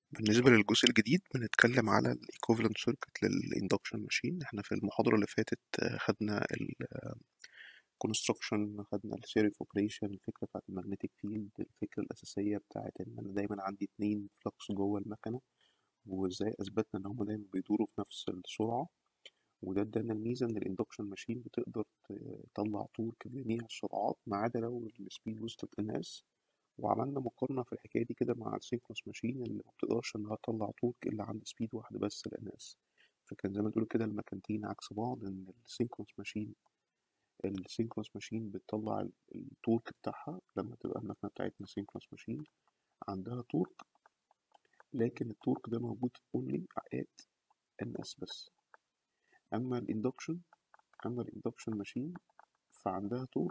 بالنسبة للجزء الجديد بنتكلم على ال equivalent circuit لل induction machine احنا في المحاضرة اللي فاتت آه، خدنا ال آه، construction خدنا ال theory of operation الفكرة بتاعت ال magnetic field الفكرة الأساسية بتاعت إن أنا دايما عندي اتنين flux جوه المكنة وإزاي أثبتنا إن هما دايما بيدوروا في نفس السرعة وده ادانا الميزة إن الاندكشن ماشين بتقدر تطلع تورك في جميع السرعات ما عدا لو السبيد وصلت للناس وعملنا مقارنة في الحكاية دي كده مع السينكرونس ماشين اللي ما بتقدرش إنها تطلع تورك إلا عند سبيد واحد بس للناس فكان زي ما تقول كده المكانتين عكس بعض إن السينكرونس ماشين السينكرونس ماشين بتطلع ال- التورك بتاعها لما تبقى المكنة بتاعتنا سينكرونس ماشين عندها تورك لكن التورك ده موجود في only at ns بس أما الاندكشن أما الاندكشن ماشين فعندها تورك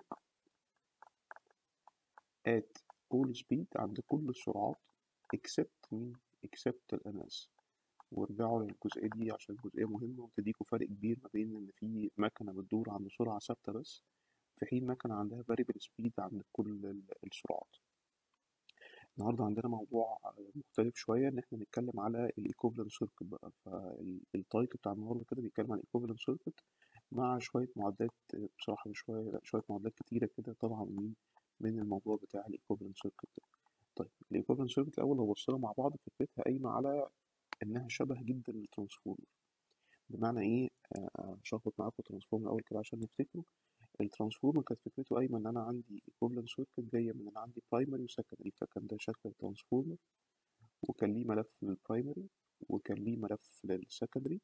at all speed عند كل السرعات except مين except ال ns وارجعوا للجزئية دي عشان جزئية مهمة وتديكوا فرق كبير ما بين إن في مكنة بتدور عند سرعة ثابتة بس في حين مكنة عندها variable speed عند كل ال- السرعات النهاردة عندنا موضوع مختلف شوية إن إحنا نتكلم على ال equivalent circuit بقى فالتايتل بتاع النهاردة كده بيتكلم عن equivalent circuit مع شوية معادلات بصراحة مش شوية لأ شوية معادلات كتيرة كده طالعة من من الموضوع بتاع ال equivalent circuit ده طيب ال equivalent circuit الأول لو بصينا مع بعض فكرتها قايمة على إنها شبه جدا للترانسفورمر بمعنى إيه آه، مش هاخد معاكم ترانسفورمر الأول كده عشان نفتكره الترانسفورمر كانت فكرته قايمة إن أنا عندي equivalent circuit جاية من إن عندي primary و secondary فكان ده شكل الترانسفورمر وكان ليه ملف للبرايمري وكان ليه ملف للسكندري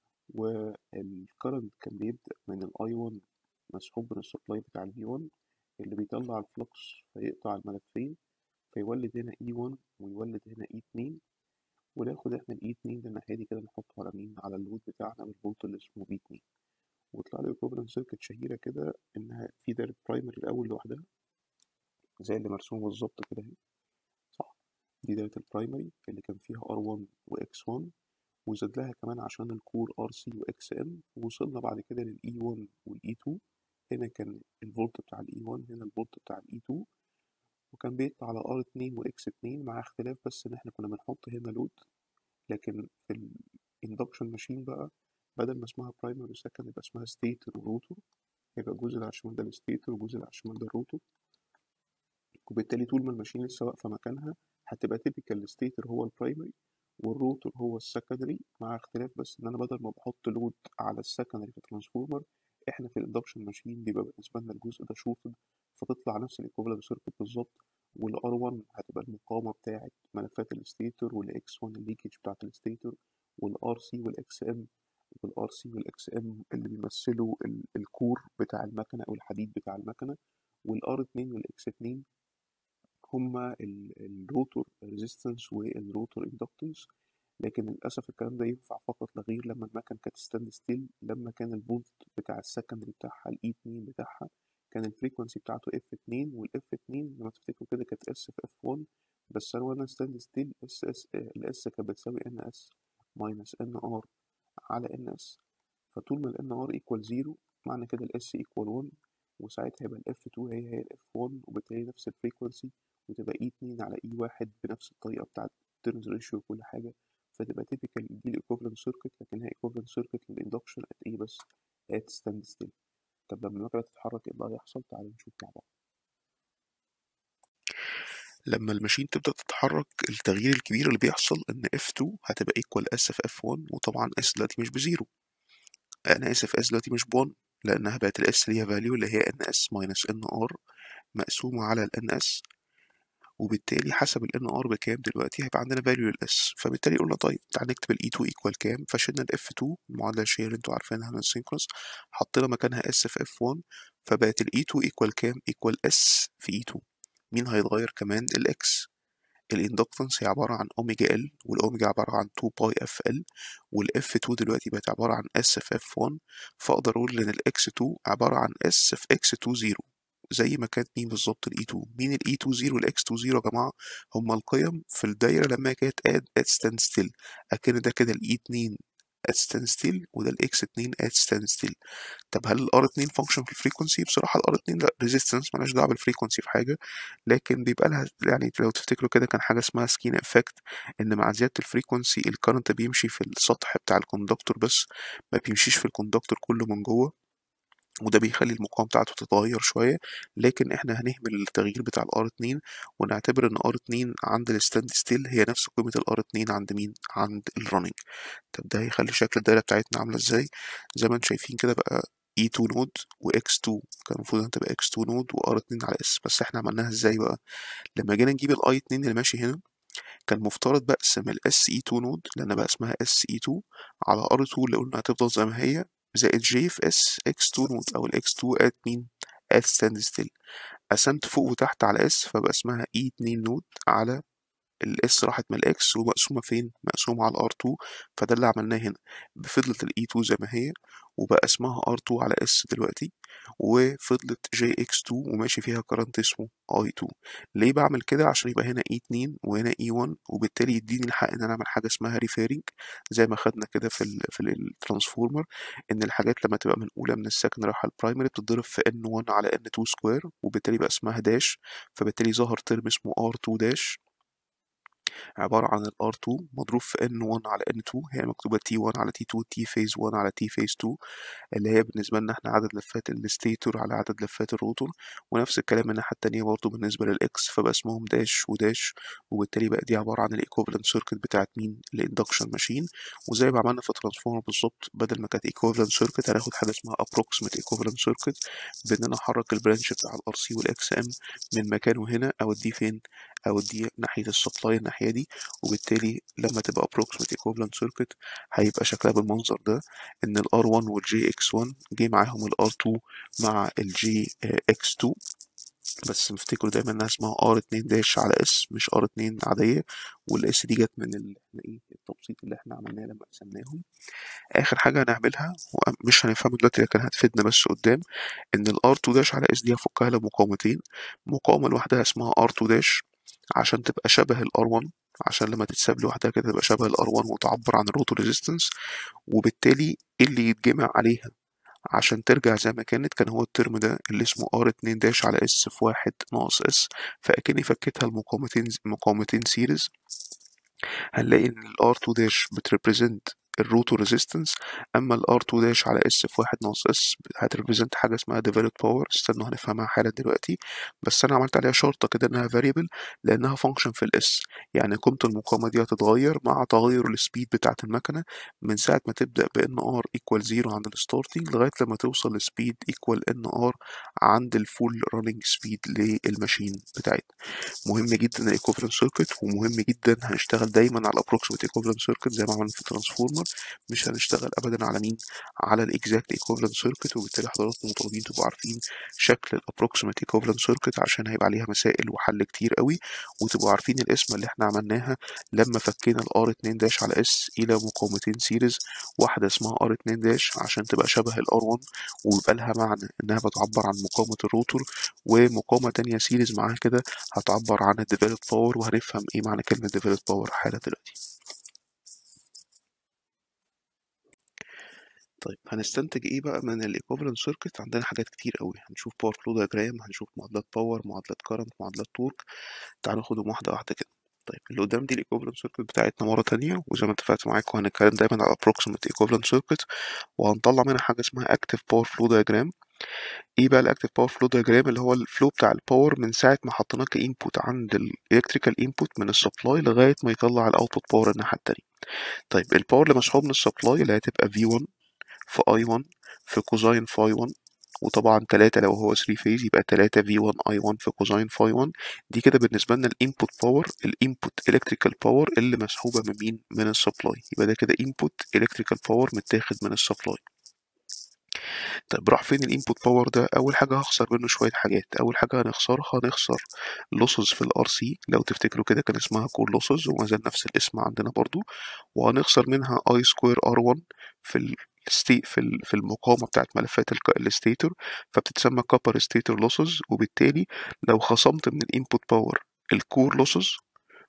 والكرنت كان بيبدأ من الاي 1 مسحوب من السبلاي بتاع الفي 1 اللي بيطلع الفلكس فيقطع الملفين فيولد هنا اي 1 ويولد هنا اي 2 وناخد احنا الاي 2 ده الناحية دي كده نحطه على مين على اللود بتاعنا بالفولت اللي اسمه بي 2 ويطلع لي equivalent circuit شهيرة كده إنها في دايرة برايمري الأول لوحدها زي اللي مرسوم بالظبط كده اهي صح دي دايرة البرايمري اللي كان فيها R1 و X1 وزاد لها كمان عشان الكور RC و XM ووصلنا بعد كده لل E1 وال E2 هنا كان الفولت بتاع ال E1 هنا الفولت بتاع ال E2 وكان بيطلع على R2 و X2 مع اختلاف بس إن احنا كنا بنحط هنا لود لكن في الاندكشن ماشين بقى بدل ما اسمها برايمري وسكند يبقى اسمها ستيتور وروتور يبقى الجزء اللي على الشمال ده الستيتور والجزء اللي على الشمال ده الروتور وبالتالي طول ما الماشين لسه واقفة مكانها هتبقى تيبيكال الستيتور هو البرايمري والروتور هو السكندري مع اختلاف بس ان انا بدل ما بحط لود على السكندري في الترانسفورمر احنا في الاندكشن ماشين بيبقى بالنسبة لنا الجزء ده شورتد فتطلع نفس الايكوفالنت سيركت بالظبط والار 1 هتبقى المقاومة بتاعة ملفات الستيتور والاكس 1 الليكج بتاعة الستيتور والار سي والاكس ام والار سي والاكس ام اللي بيمثلوا ال- الكور بتاع المكنة او الحديد بتاع المكنة والار 2 والاكس 2 هما الروتور ريزيستنس والروتور اندكتنس لكن للأسف الكلام ده ينفع فقط لا غير لما المكن كانت ستاند ستيل لما كان الفولت بتاع السكندري بتاعها الاي 2 بتاعها كان الفريكونسي بتاعته اف 2 والاف 2 لما تفتكروا كده كانت اس في اف 1 بس انا وانا ستاند ستيل اس اس الاس كانت بتساوي ان اس ماينس ان ار على ان اس فطول ما الان ار ايكوال 0 معنى كده الاس ايكوال 1 وساعتها يبقى الاف 2 هي هي الاف 1 وبالتالي نفس الفريكونسي وتبقى اي 2 على اي 1 بنفس الطريقه بتاعت التيرنز ريشيو وكل حاجه فتبقى تيبيكال دي الايكوفالنت سيركت لكنها ايكوفالنت سيركت للاندكشن ات ايه بس ات ستاند ستيل طب لما المكنه تتحرك ايه اللي هيحصل تعالوا نشوف مع بعض لما الماشين تبدأ تتحرك التغيير الكبير اللي بيحصل إن F2 هتبقى equal S في F1 وطبعا S دلوقتي مش بزيرو أنا آسف S دلوقتي مش بون لأنها بقت ال S ليها value اللي هي NS minus NR مقسومة على ال NS وبالتالي حسب ال NR بكام دلوقتي هيبقى عندنا value لل S فبالتالي قلنا طيب تعال نكتب ال E2 equal كام فشلنا ال F2 المعادلة الشهيرة اللي انتوا عارفينها من السينكرونس حطينا مكانها S في F1 فبقت ال E2 equal كام equal S في E2 مين هيتغير كمان ال X الاندكتنس هي عبارة عن اوميجا ال والاوميجا عبارة عن 2 باي اف ال والاف 2 دلوقتي بقت عبارة عن اس في اف 1 فاقدر اقول ان الاكس 2 عبارة عن اس في اكس 2 0 زي ما كانت مين بالظبط الاي 2 مين الاي 2 0 والاكس 2 0 يا جماعة هما القيم في الدايرة لما كانت اد ات ستاند ستيل اكن ده كده الاي 2 at standstill وده الاكس 2 at standstill طب هل الار 2 فانكشن في الفريكونسي بصراحه الار 2 لا ريزيستنس مالهاش دعوه بالفريكونسي في حاجه لكن بيبقى لها يعني لو تفتكروا كده كان حاجه اسمها سكين افكت ان مع زياده الفريكونسي الكرنت بيمشي في السطح بتاع الكوندكتور بس ما بيمشيش في الكوندكتور كله من جوه وده بيخلي المقاومة بتاعته تتغير شوية لكن احنا هنهمل التغيير بتاع الار 2 ونعتبر ان ار 2 عند الستاند ستيل هي نفس قيمة الار 2 عند مين؟ عند الرننج طب ده هيخلي شكل الدايرة بتاعتنا عاملة ازاي؟ زي ما انتم شايفين كده بقى E2 نود و X2 كان المفروض انها تبقى X2 نود و R2 على S بس احنا عملناها ازاي بقى؟ لما جينا نجيب ال I2 اللي ماشي هنا كان مفترض بقسم ال SE2 نود لأن بقى اسمها SE2 على R2 اللي قلنا هتفضل زي ما هي زائد J في S X2 نود أو ال X2 at مين؟ at stand still قسمت فوق وتحت على S فبقى اسمها E2 نود على الاس راحت من الاكس ومقسومه فين مقسومه على الار 2 فده اللي عملناه هنا فضلت الاي 2 زي ما هي وبقى اسمها ار 2 على اس دلوقتي وفضلت جي اكس 2 وماشي فيها كرنت اسمه اي 2 ليه بعمل كده عشان يبقى هنا اي 2 وهنا اي 1 وبالتالي يديني الحق ان انا اعمل حاجه اسمها ريفيرنج زي ما خدنا كده في ال في الترانسفورمر ان الحاجات لما تبقى منقوله من السكند رايحه البرايمري بتتضرب في ان 1 على ان 2 سكوير وبالتالي بقى اسمها داش فبالتالي ظهر ترم اسمه ار 2 داش عبارة عن ال R2 مضروب في N1 على N2 هي مكتوبة T1 على T2 T phase 1 على T phase 2 اللي هي بالنسبة لنا احنا عدد لفات الستيتور على عدد لفات الروتور ونفس الكلام من الناحية التانية برضه بالنسبة للإكس فبقى اسمهم داش وداش وبالتالي بقى دي عبارة عن الإيكوفالنت سيركت بتاعت مين الإندكشن ماشين وزي ما عملنا في الترانسفورمر بالظبط بدل ما كانت إيكوفالنت سيركت هناخد حاجة اسمها أبروكسيمت إيكوفالنت سيركت بإن أنا أحرك البرانش بتاع الار سي والإكس إم من مكانه هنا أوديه فين أوديه ناحية السبلاي الناحية دي وبالتالي لما تبقى approximate equivalent circuit هيبقى شكلها بالمنظر ده ان ال R1 وال JX1 جه معاهم ال R2 مع ال JX2 بس نفتكروا دايما انها اسمها R2 داش على S مش R2 عادية والاس دي جت من ال احنا ايه التبسيط اللي احنا عملناه لما قسمناهم اخر حاجة هنعملها ومش هنفهمها دلوقتي لكن هتفيدنا بس قدام ان ال R2 داش على S دي هفكها لمقاومتين مقاومة لوحدها اسمها R2 داش عشان تبقى شبه ال R1 عشان لما تتساب لوحدها كده تبقى شبه ال R1 وتعبر عن الروتو ريزيستنس وبالتالي اللي يتجمع عليها عشان ترجع زي ما كانت كان هو الترم ده اللي اسمه R2 داش على S في واحد ناقص S فأكني فكيتها لمقاومتين مقاومتين سيريز هنلاقي إن ال R2 داش بتريبريزنت الروتو ريزيستنس اما ال R2 داش على S في واحد ناقص S هتريبريزنت حاجه اسمها developed باور استنوا هنفهمها حالا دلوقتي بس انا عملت عليها شرطه كده انها variable لانها فانكشن في الاس يعني قيمه المقاومه دي هتتغير مع تغير السبيد بتاعه المكنه من ساعه ما تبدا بان ار ايكوال زيرو عند الستارتنج لغايه لما توصل لسبيد ايكوال ان ار عند الفول راننج سبيد للماشين بتاعتنا مهم جدا الايكوفالنت سيركت ومهم جدا هنشتغل دايما على الابروكسيمت ايكوفالنت سيركت زي ما عملنا في الترانسفورمر مش هنشتغل ابدا على مين على الاكزاكت ايكوفالنت سيركت وبالتالي حضراتكم مطالبين تبقوا عارفين شكل الابروكسيمت ايكوفالنت سيركت عشان هيبقى عليها مسائل وحل كتير قوي وتبقوا عارفين القسمه اللي احنا عملناها لما فكينا الار 2 داش على اس الى مقاومتين سيريز واحده اسمها ار 2 داش عشان تبقى شبه الار 1 ويبقى لها معنى انها بتعبر عن مقاومه الروتور ومقاومه تانية سيريز معاها كده هتعبر عن الديفلوب باور وهنفهم ايه معنى كلمه ديفلوب باور حالا دلوقتي طيب هنستنتج ايه بقى من الايكوفالنت سيركت عندنا حاجات كتير قوي هنشوف باور فلو دياجرام هنشوف معادلات باور معادلات كارنت معادلات تورك تعالوا ناخدهم واحده واحده كده طيب اللي قدام دي الايكوفالنت سيركت بتاعتنا مره تانية وزي ما اتفقت معاكم هنتكلم دايما على approximate ايكوفالنت سيركت وهنطلع منها حاجه اسمها اكتيف باور فلو دياجرام ايه بقى الاكتيف باور فلو دياجرام اللي هو الفلو بتاع الباور من ساعه ما حطيناه كانبوت عند الالكتريكال انبوت من السبلاي لغايه ما يطلع الاوتبوت باور الناحيه التانية طيب الباور اللي مسحوب من السبلاي اللي هتبقى V1 في I1 في كوزاين فاي 1 وطبعا 3 لو هو 3 فيز يبقى 3 V1 I1 في كوزاين فاي 1 دي كده بالنسبة لنا الانبوت باور الانبوت الكتريكال باور اللي مسحوبة من مين من السبلاي يبقى ده كده انبوت الكتريكال باور متاخد من السبلاي طيب راح فين الانبوت باور ده اول حاجه هخسر منه شويه حاجات اول حاجه هنخسرها هنخسر لوسز في الار سي لو تفتكروا كده كان اسمها كور لوسز وما زال نفس الاسم عندنا برضو وهنخسر منها اي سكوير ار 1 في ال الستي في في المقاومه بتاعت ملفات الستيتور فبتتسمى كابر ستيتور لوسز وبالتالي لو خصمت من الانبوت باور الكور لوسز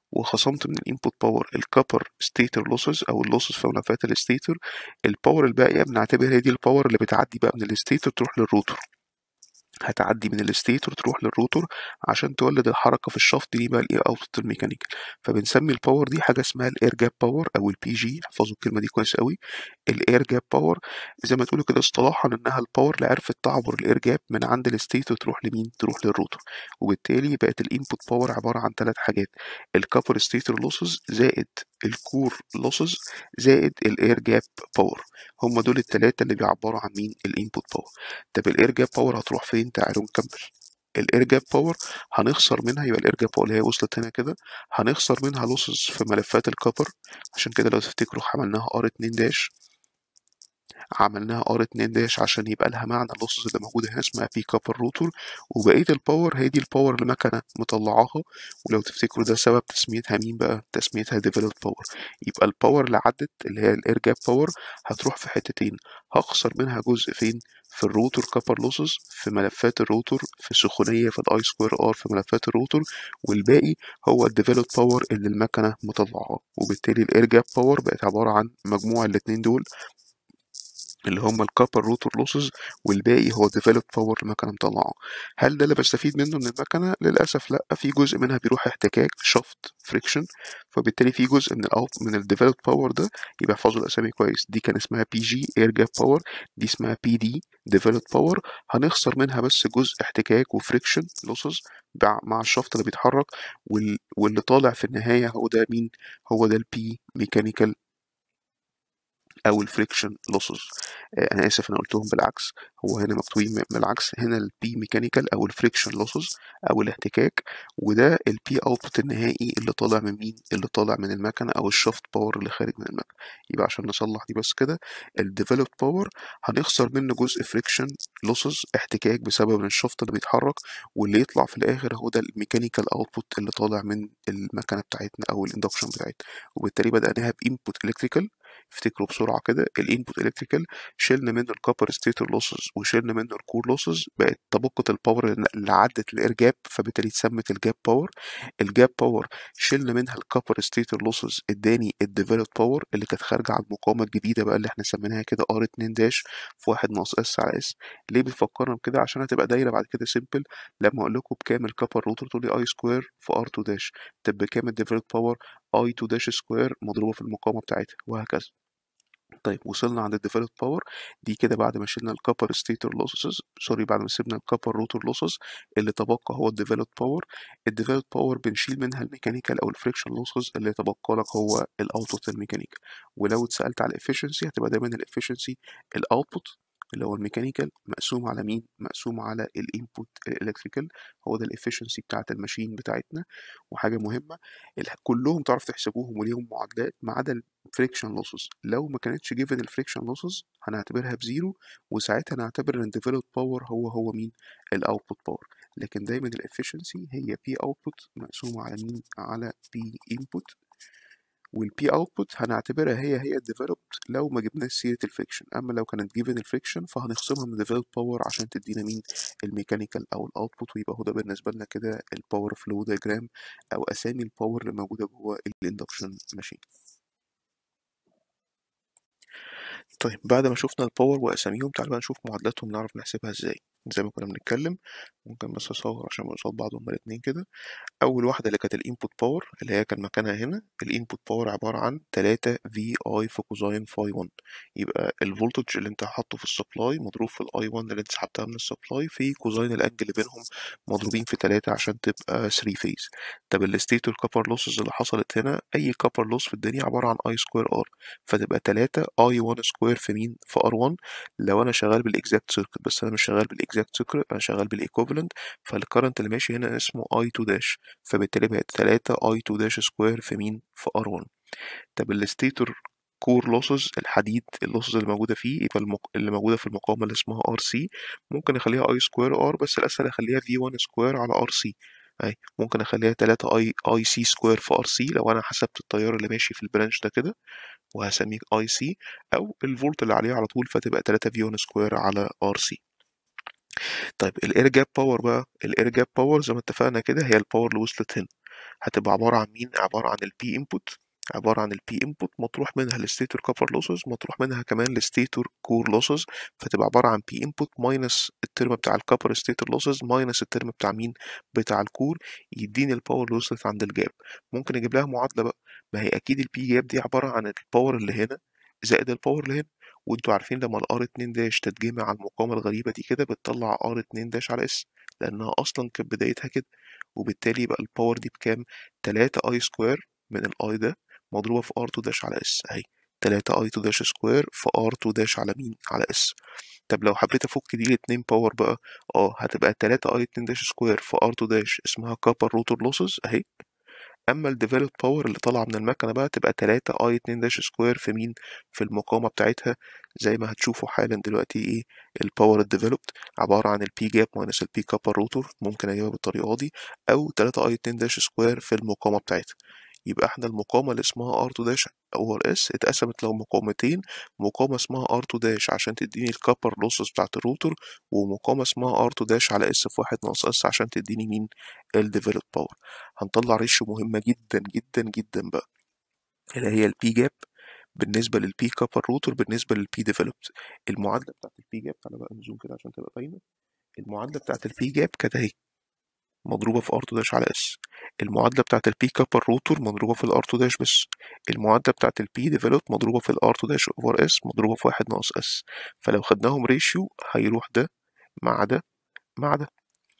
وخصمت من الانبوت باور الكابر ستيتر لوسز او اللوسز في ملفات الستيتر الباور الباقيه بنعتبر هي دي الباور اللي بتعدي بقى من الستيتر تروح للروتور هتعدي من الستيتور تروح للروتور عشان تولد الحركه في الشفط دي بقى الايه اوتبوت الميكانيكال فبنسمي الباور دي حاجه اسمها الاير جاب باور او البي جي احفظوا الكلمه دي كويس قوي الاير جاب باور زي ما تقولوا كده اصطلاحا انها الباور اللي عرفت تعبر الاير جاب من عند الستيتور تروح لمين تروح للروتور وبالتالي بقت الانبوت باور عباره عن ثلاث حاجات الكابر ستيتور لوسز زائد الكور لوسز زائد الاير جاب باور هم دول الثلاثه اللي بيعبروا عن مين الانبوت باور طب الاير جاب باور هتروح فين تعالوا نكمل الاير جاب باور هنخسر منها يبقى الاير جاب باور اللي هي وصلت هنا كده هنخسر منها لوسز في ملفات الكبر عشان كده لو تفتكروا عملناها ار 2 داش عملناها ار 2 داش عشان يبقى لها معنى اللوسز اللي موجوده هنا اسمها بي كابر روتور وبقيه الباور هي دي الباور اللي المكنه مطلعاها ولو تفتكروا ده سبب تسميتها مين بقى تسميتها ديفلوب باور يبقى الباور اللي عدت اللي هي الاير جاب باور هتروح في حتتين هخسر منها جزء فين في الروتور كابر لوسز في ملفات الروتور في سخونيه في الاي سكوير ار في ملفات الروتور والباقي هو الديفلوب باور اللي المكنه مطلعاه وبالتالي الاير جاب باور بقت عباره عن مجموع الاتنين دول اللي هم الكابر روتور لوسز والباقي هو ديفلوب باور المكنه مطلعه هل ده اللي بستفيد منه من المكنه للاسف لا في جزء منها بيروح احتكاك شفط فريكشن فبالتالي في جزء من الاوت من الديفلوب باور ده يبقى احفظوا الاسامي كويس دي كان اسمها بي جي اير جاب باور دي اسمها بي دي ديفلوب باور هنخسر منها بس جزء احتكاك وفريكشن لوسز مع الشفط اللي بيتحرك وال... واللي طالع في النهايه هو ده مين هو ده البي ميكانيكال او الفريكشن لوسز انا اسف انا قلتهم بالعكس هو هنا مكتوبين بالعكس هنا البي ميكانيكال او الفريكشن لوسز او الاحتكاك وده البي اوتبوت النهائي اللي طالع من مين اللي طالع من المكنه او الشفت باور اللي خارج من المكنه يبقى عشان نصلح دي بس كده الديفلوب باور هنخسر منه جزء فريكشن لوسز احتكاك بسبب الشفط اللي بيتحرك واللي يطلع في الاخر هو ده الميكانيكال اوتبوت اللي طالع من المكنه بتاعتنا او الاندكشن بتاعتنا وبالتالي بدأناها بانبوت الكتريكال افتكروا بسرعه كده الانبوت الكتريكال شلنا منه الكوبر ستيتور لوسز وشلنا منه الكور لوسز بقت طبقه الباور اللي عدت الاير جاب فبالتالي اتسمت الجاب باور الجاب باور شلنا منها الكوبر ستيتور لوسز اداني الديفلوب باور اللي كانت خارجه على المقاومه الجديده بقى اللي احنا سميناها كده ار 2 داش في 1 ناقص اس على اس ليه بنفكرنا بكده عشان هتبقى دايره بعد كده سيمبل لما اقول لكم بكام الكوبر روتر تقول لي اي سكوير في ار 2 داش طب بكام الديفلوب باور اي 2 داش سكوير مضروبه في المقاومه بتاعتها وهكذا طيب وصلنا عند الديفلوب باور دي كده بعد ما شلنا الكابر ستيتور لوسز سوري بعد ما سيبنا الكابر روتور لوسز اللي تبقى هو الديفلوب باور الديفلوب باور بنشيل منها الميكانيكال او الفريكشن لوسز اللي تبقى لك هو الاوتبوت الميكانيكال ولو اتسالت على الافشنسي هتبقى دايما الافشنسي الاوتبوت اللي هو الميكانيكال مقسوم على مين مقسوم على الانبوت الالكتريكال هو ده الافشنسي بتاعت الماشين بتاعتنا وحاجه مهمه كلهم تعرف تحسبوهم وليهم معادلات ما عدا الفريكشن لوسز لو ما كانتش جيفن الفريكشن لوسز هنعتبرها بزيرو وساعتها نعتبر ان الديفلوب باور هو هو مين الاوتبوت باور لكن دايما الافشنسي هي بي اوتبوت مقسومه على مين على بي انبوت والبي اوتبوت هنعتبرها هي هي الديفلوبد لو ما جبناش سيره الفريكشن اما لو كانت جيفن الفريكشن فهنخصمها من الديفلوب باور عشان تدينا مين الميكانيكال او الاوتبوت ويبقى هو ده بالنسبه لنا كده الباور فلو دياجرام او اسامي الباور اللي موجوده جوه الاندكشن ماشين طيب بعد ما شفنا الباور واساميهم تعالوا بقى نشوف معادلاتهم نعرف نحسبها ازاي زي ما كنا بنتكلم ممكن بس اصور عشان قصاد بعض هما الاتنين كده اول واحده اللي كانت الانبوت باور اللي هي كان مكانها هنا الانبوت باور عباره عن 3 في اي في كوزاين فاي 1 يبقى الفولتج اللي انت حاطه في السبلاي مضروب في الاي 1 اللي انت سحبتها من السبلاي في كوزاين الانجل اللي بينهم مضروبين في 3 عشان تبقى 3 فيز طب الستيتور كابر لوسز اللي حصلت هنا اي كابر لوس في الدنيا عباره عن اي سكوير ار فتبقى 3 اي 1 سكوير في مين في ار 1 لو انا شغال بالاكزاكت سيركت بس انا مش شغال بالاكزاكت سيركت انا شغال بالايكوفالنت فالكرنت اللي ماشي هنا اسمه اي 2 داش فبالتالي بقت 3 اي 2 داش سكوير في مين في ار 1 طب الستيتور كور لوسز الحديد اللوسز اللي موجوده فيه يبقى المق... اللي موجوده في المقاومه اللي اسمها ار سي ممكن اخليها اي سكوير ار بس الاسهل اخليها في 1 سكوير على ار سي اهي ممكن اخليها 3 اي اي سي سكوير في ار سي لو انا حسبت التيار اللي ماشي في البرانش ده كده وهسميه اي سي او الفولت اللي عليه على طول فتبقى 3 في 1 سكوير على ار سي طيب الاير جاب باور بقى الاير جاب باور زي ما اتفقنا كده هي الباور اللي وصلت هنا هتبقى عبارة عن مين عبارة عن البي انبوت عبارة عن البي انبوت مطروح منها الستيتور كابر لوسز مطروح منها كمان الستيتور كور لوسز فتبقى عبارة عن بي انبوت ماينس الترم بتاع الكابر ستيتور لوسز ماينس الترم بتاع مين بتاع الكور يديني الباور لوسز عند الجاب ممكن اجيب لها معادلة بقى ما هي اكيد البي جاب دي عبارة عن الباور اللي هنا زائد الباور اللي هنا وانتوا عارفين لما الار 2 داش تتجمع على المقاومة الغريبة دي كده بتطلع ار 2 داش على اس لانها اصلا كانت بدايتها كده وبالتالي يبقى الباور دي بكام 3 اي سكوير من الاي ده مضروبة في R2 داش على S اهي 3 I2 داش سكوير في R2 داش على مين على S طب لو حبيت افك دي لاتنين باور بقى اه هتبقى 3 I2 داش سكوير في R2 داش اسمها كابر روتور لوسز اهي اما الديفلوب باور اللي طالعه من المكنه بقى تبقى 3 اي 2 داش سكوير في مين في المقاومه بتاعتها زي ما هتشوفوا حالا دلوقتي ايه الباور الديفلوبد عباره عن البي جاب ماينس البي كابر روتور ممكن اجيبها بالطريقه دي او 3 اي 2 داش سكوير في المقاومه بتاعتها يبقى احنا المقاومة اللي اسمها R2 داش over S اتقسمت لو مقاومتين مقاومة اسمها R2 داش عشان تديني الكابر لوسز بتاعت الروتور ومقاومة اسمها R2 داش على S في واحد ناقص S عشان تديني مين الديفلوب باور هنطلع ريشيو مهمة جدا جدا جدا بقى اللي هي البي جاب بالنسبة للبي كابر روتور بالنسبة للبي ديفلوبد المعادلة بتاعت البي جاب تعالى بقى نزوم كده عشان تبقى باينة المعادلة بتاعت البي جاب كانت اهي مضروبة في R2 داش على S المعادلة بتاعت البي كابر روتور مضروبة في الار 2 داش بس المعادلة بتاعت البي ديفلوب مضروبة في الار 2 داش اوفر اس مضروبة في واحد ناقص اس فلو خدناهم ريشيو هيروح ده مع ده مع ده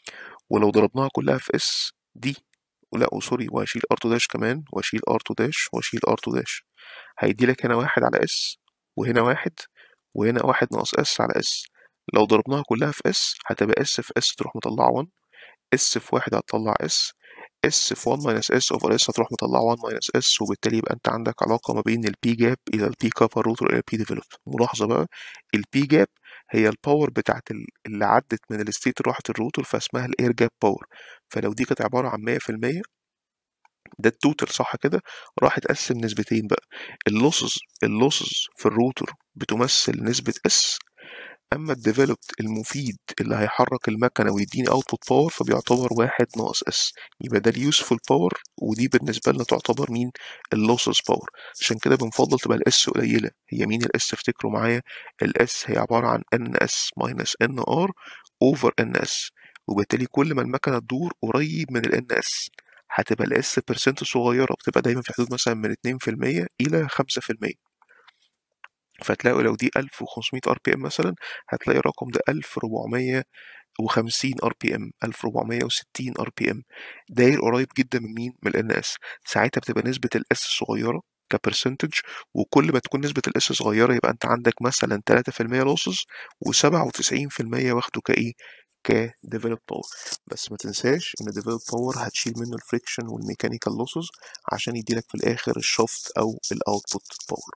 ولو ضربناها كلها في اس دي لا سوري وهشيل ار 2 داش كمان واشيل ار 2 داش واشيل ار 2 داش هيدي لك هنا واحد على اس وهنا واحد وهنا واحد ناقص اس على اس لو ضربناها كلها في اس هتبقى اس في اس تروح مطلعة 1 اس في واحد هتطلع اس اس في 1 ماينس اس اوفر اس هتروح مطلع 1 ماينس اس وبالتالي يبقى انت عندك علاقه ما بين البي جاب الى البي كابر روتر الى البي ديفلوب ملاحظه بقى البي جاب هي الباور بتاعت اللي عدت من الستيت راحت الروتر فاسمها الاير جاب باور فلو دي كانت عباره عن 100% ده التوتال صح كده راح اتقسم نسبتين بقى اللوسز اللوسز في الروتر بتمثل نسبه اس اما الديفلوبد المفيد اللي هيحرك المكنه ويديني اوتبوت باور فبيعتبر واحد ناقص اس يبقى ده اليوسفول باور ودي بالنسبه لنا تعتبر مين اللوسز باور عشان كده بنفضل تبقى الاس قليله هي مين الاس افتكروا معايا الاس هي عباره عن ان اس ماينس ان ار اوفر ان اس وبالتالي كل ما المكنه تدور قريب من الان اس هتبقى الاس برسنت صغيره بتبقى دايما في حدود مثلا من 2% الى 5% فتلاقوا لو دي 1500 ار بي ام مثلا هتلاقي الرقم ده 1450 ار بي ام 1460 ار بي ام داير قريب جدا من مين من الان اس ساعتها بتبقى نسبه الاس صغيره كبرسنتج وكل ما تكون نسبة الاس صغيرة يبقى انت عندك مثلا 3% لوسز و97% واخده كايه كديفلوب باور بس ما تنساش ان ديفلوب باور هتشيل منه الفريكشن والميكانيكال لوسز عشان يديلك في الاخر الشفت او الاوتبوت باور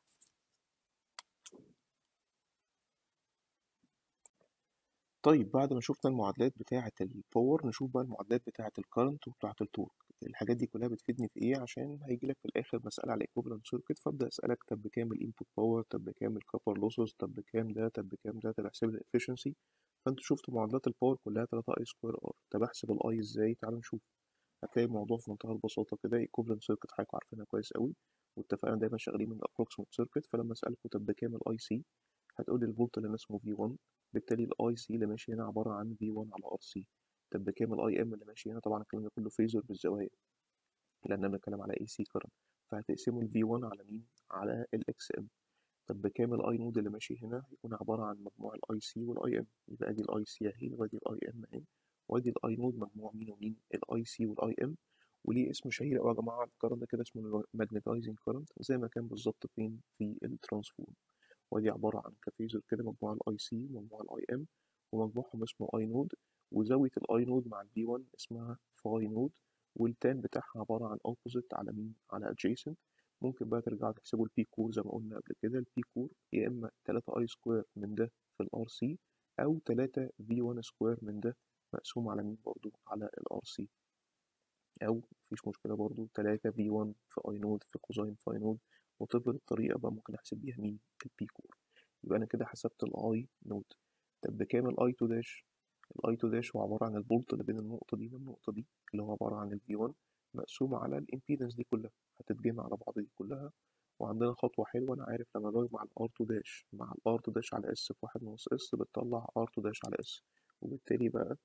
طيب بعد ما شفنا المعادلات بتاعة الباور نشوف بقى المعادلات بتاعة الكرنت وبتاعة التورك الحاجات دي كلها بتفيدني في ايه عشان هيجي لك في الاخر مسألة على ايكوفالنت سيركت فابدأ اسألك طب بكام الانبوت باور طب بكام الكابر لوسز طب بكام ده طب بكام ده طب احسب لي الافشنسي فانت شفت معادلات الباور كلها 3 اي سكوير ار طب احسب الاي ازاي تعال نشوف هتلاقي الموضوع في منتهى البساطة كده ايكوفالنت سيركت حضرتك عارفينها كويس قوي واتفقنا دايما شغالين من الابروكسيمت سيركت فلما اسألكوا طب بكام الاي سي هتقول لي الفولت اللي اسمه في 1 بالتالي الاي سي اللي ماشي هنا عبارة عن في 1 على ار سي طب بكام الاي ام اللي ماشي هنا طبعا الكلام ده كله فيزر بالزوايا لان انا بتكلم على اي سي كرنت فهتقسمه الفي 1 على مين على الاكس ام طب بكام الاي نود اللي ماشي هنا هيكون عبارة عن مجموع الاي سي والاي ام يبقى ادي الاي سي اهي وادي الاي ام اهي وادي الاي نود مجموع مين ومين الاي سي والاي ام وليه اسم شهير قوي يا جماعه الكرنت ده كده اسمه ماجنتايزنج كرنت زي ما كان بالظبط فين في الترانسفورم ودي عبارة عن كفيزر كده مجموع الاي سي ومجموع الاي ام ومجموعهم اسمه اي نود وزاوية الاي نود مع البي 1 اسمها فاي نود والتان بتاعها عبارة عن اوبوزيت على مين على adjacent ممكن بقى ترجعوا تحسبوا البي كور زي ما قلنا قبل كده البي كور يا اما 3 اي سكوير من ده في الار سي او 3 في 1 سكوير من ده مقسوم على مين برضو على الار سي او مفيش مشكلة برضو 3 في 1 في اي نود في كوزاين فاي نود وتفضل الطريقة بقى ممكن احسب بيها مين البي كور يبقى انا كده حسبت الاي نود طب بكام الاي 2 داش الاي 2 داش هو عبارة عن الفولت اللي بين النقطة دي والنقطة دي اللي هو عبارة عن الفي 1 مقسومة على الامبيدنس دي كلها هتتجمع على بعض دي كلها وعندنا خطوة حلوة أنا عارف لما بجمع ال R2 داش مع ال R2 داش على S في واحد ناقص S بتطلع R2 داش على S وبالتالي بقى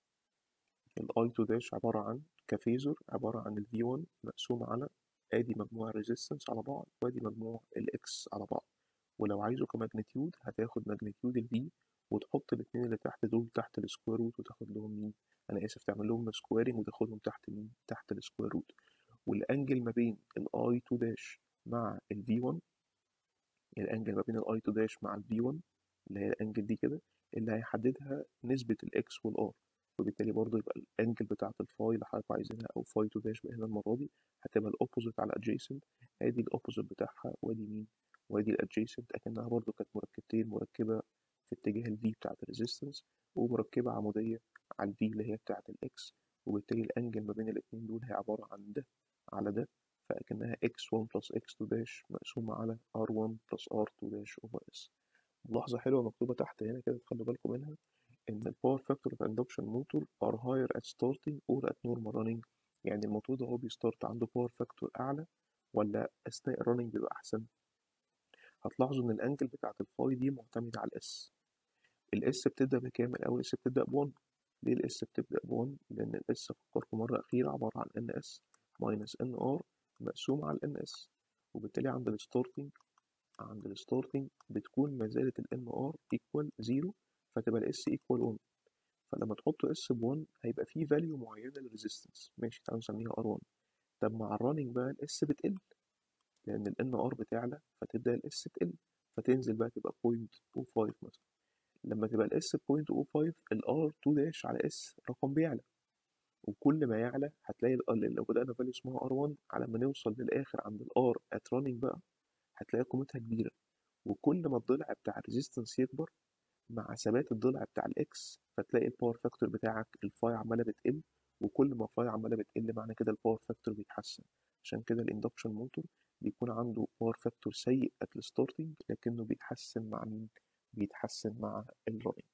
ال I2 داش عبارة عن كفيزور عبارة عن ال V1 مقسوم على ادي مجموع الريزيستنس على بعض وادي مجموع ال X على بعض ولو عايزه كماجنتيود هتاخد ماجنتيود ال V وتحط الاتنين اللي تحت دول تحت السكوير روت وتاخد لهم مين انا اسف تعمل لهم سكويرنج وتاخدهم تحت مين تحت السكوير روت والانجل ما بين ال I2 داش مع ال V1 الانجل ما بين ال I2 داش مع ال V1 اللي هي الانجل دي كده اللي هيحددها نسبة ال X وال R وبالتالي برضه يبقى الانجل بتاعة الفاي اللي حضرتك عايزينها او فاي 2 داش هنا المرة دي هتبقى الاوبوزيت على adjacent ادي الاوبوزيت بتاعها وادي مين وادي الادجيسنت اكنها برضه كانت مركبتين مركبة في اتجاه ال V بتاعة الريزيستنس ومركبة عمودية على ال V اللي هي بتاعة ال X وبالتالي الانجل ما بين الاتنين دول هي عبارة عن ده على ده فأكنها x1 plus x2 داش مقسومة على r1 plus r2 داش over s ملاحظة حلوة مكتوبة تحت هنا كده تخلوا بالكم منها إن ال power factor of induction motor are higher at starting or at normal running يعني الموتور ده هو بيستارت عنده power factor أعلى ولا أثناء الرننج بيبقى أحسن هتلاحظوا إن الأنجل بتاعة الفاي دي معتمدة على الاس الاس بتبدأ بكام الأول الاس بتبدأ ب 1 ليه الاس بتبدأ ب 1 لأن الاس فكركم مرة أخيرة عبارة عن ان اس minus ان ار مقسوم على ال NS وبالتالي عند الستارتنج عند الستارتنج بتكون ما زالت ال NR equal 0 فتبقى ال S equal 1 فلما تحط S ب 1 هيبقى فيه value معينة للريزيستنس ماشي تعالوا نسميها R1 طب مع الرننج بقى ال S بتقل لأن ال NR بتعلى فتبدأ ال S تقل فتنزل بقى تبقى 0.05 مثلا لما تبقى ال S 0.05 ال R2 داش على S رقم بيعلى وكل ما يعلى هتلاقي ال لو بدأنا فاليو اسمها R1 على ما نوصل للآخر عند ال R at running بقى هتلاقي قيمتها كبيرة وكل ما الضلع بتاع الريزيستنس يكبر مع ثبات الضلع بتاع الإكس فتلاقي الباور فاكتور بتاعك الفاي عمالة بتقل وكل ما الفاي عمالة بتقل معنى كده الباور فاكتور بيتحسن عشان كده الاندكشن موتور بيكون عنده باور فاكتور سيء at الستارتنج لكنه بيتحسن مع مين؟ بيتحسن مع الرننج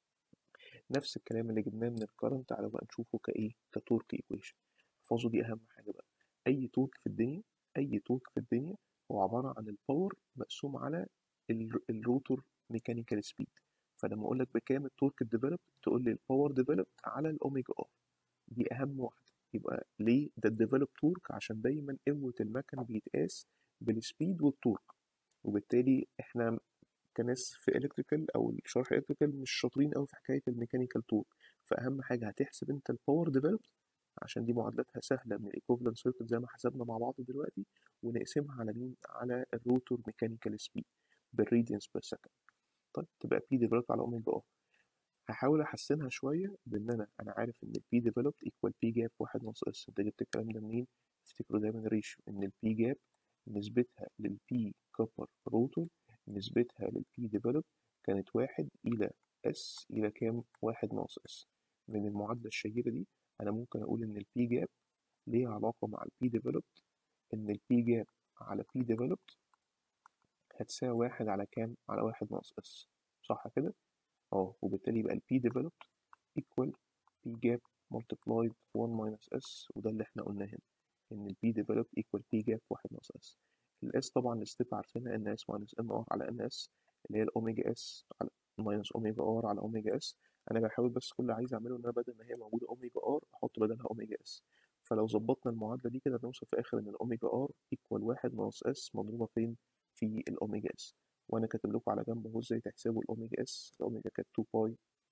نفس الكلام اللي جبناه من الكرنت تعالوا بقى نشوفه كايه كتورك ايكويشن احفظوا دي اهم حاجه بقى اي تورك في الدنيا اي تورك في الدنيا هو عباره عن الباور مقسوم على الروتور ميكانيكال سبيد فلما اقول لك بكام التورك ديفلوب تقول لي الباور ديفلوب على الاوميجا ار دي اهم واحده يبقى ليه ده الديفلوب تورك عشان دايما قوه المكنه بيتقاس بالسبيد والتورك وبالتالي احنا كناس في الكتريكال او الشرح الكتريكال مش شاطرين قوي في حكايه الميكانيكال تورك فاهم حاجه هتحسب انت الباور ديفلوبد عشان دي معادلاتها سهله من الايكوفالنت سيركت زي ما حسبنا مع بعض دلوقتي ونقسمها على مين على الروتور ميكانيكال سبيد بالراديانس بير سكند طيب تبقى بي ديفلوبد على اوميجا ار هحاول احسنها شويه بان انا انا عارف ان البي ديفلوبد ايكوال بي جاب واحد ناقص اس انت جبت الكلام ده منين افتكروا دايما الريشيو ان البي جاب نسبتها للبي كوبر روتور نسبتها للبي ديفلوب كانت واحد إلى اس إلى كام؟ واحد ناقص اس من المعادلة الشهيرة دي أنا ممكن أقول إن البي جاب ليها علاقة مع البي ديفلوب إن البي جاب على بي ديفلوب هتساوي واحد على كام؟ على واحد ناقص اس صح كده؟ اه وبالتالي يبقى البي ديفلوب equal بي جاب multiplied 1 minus s وده اللي احنا قلناه هنا إن البي ديفلوب equal بي جاب واحد ناقص اس الاس طبعا الستيب عارفينها ان اس ماينس ان ار على ان اس اللي هي الاوميجا اس على ماينس اوميجا ار على اوميجا اس انا بحاول بس كل اللي عايز اعمله ان انا بدل ما هي موجوده اوميجا ار احط بدلها اوميجا اس فلو ظبطنا المعادله دي كده نوصل في الاخر ان الاوميجا ار ايكوال واحد ناقص اس مضروبه فين في الاوميجا اس وانا كاتب لكم على جنب اهو ازاي تحسبوا الاوميجا اس الاوميجا كانت 2 باي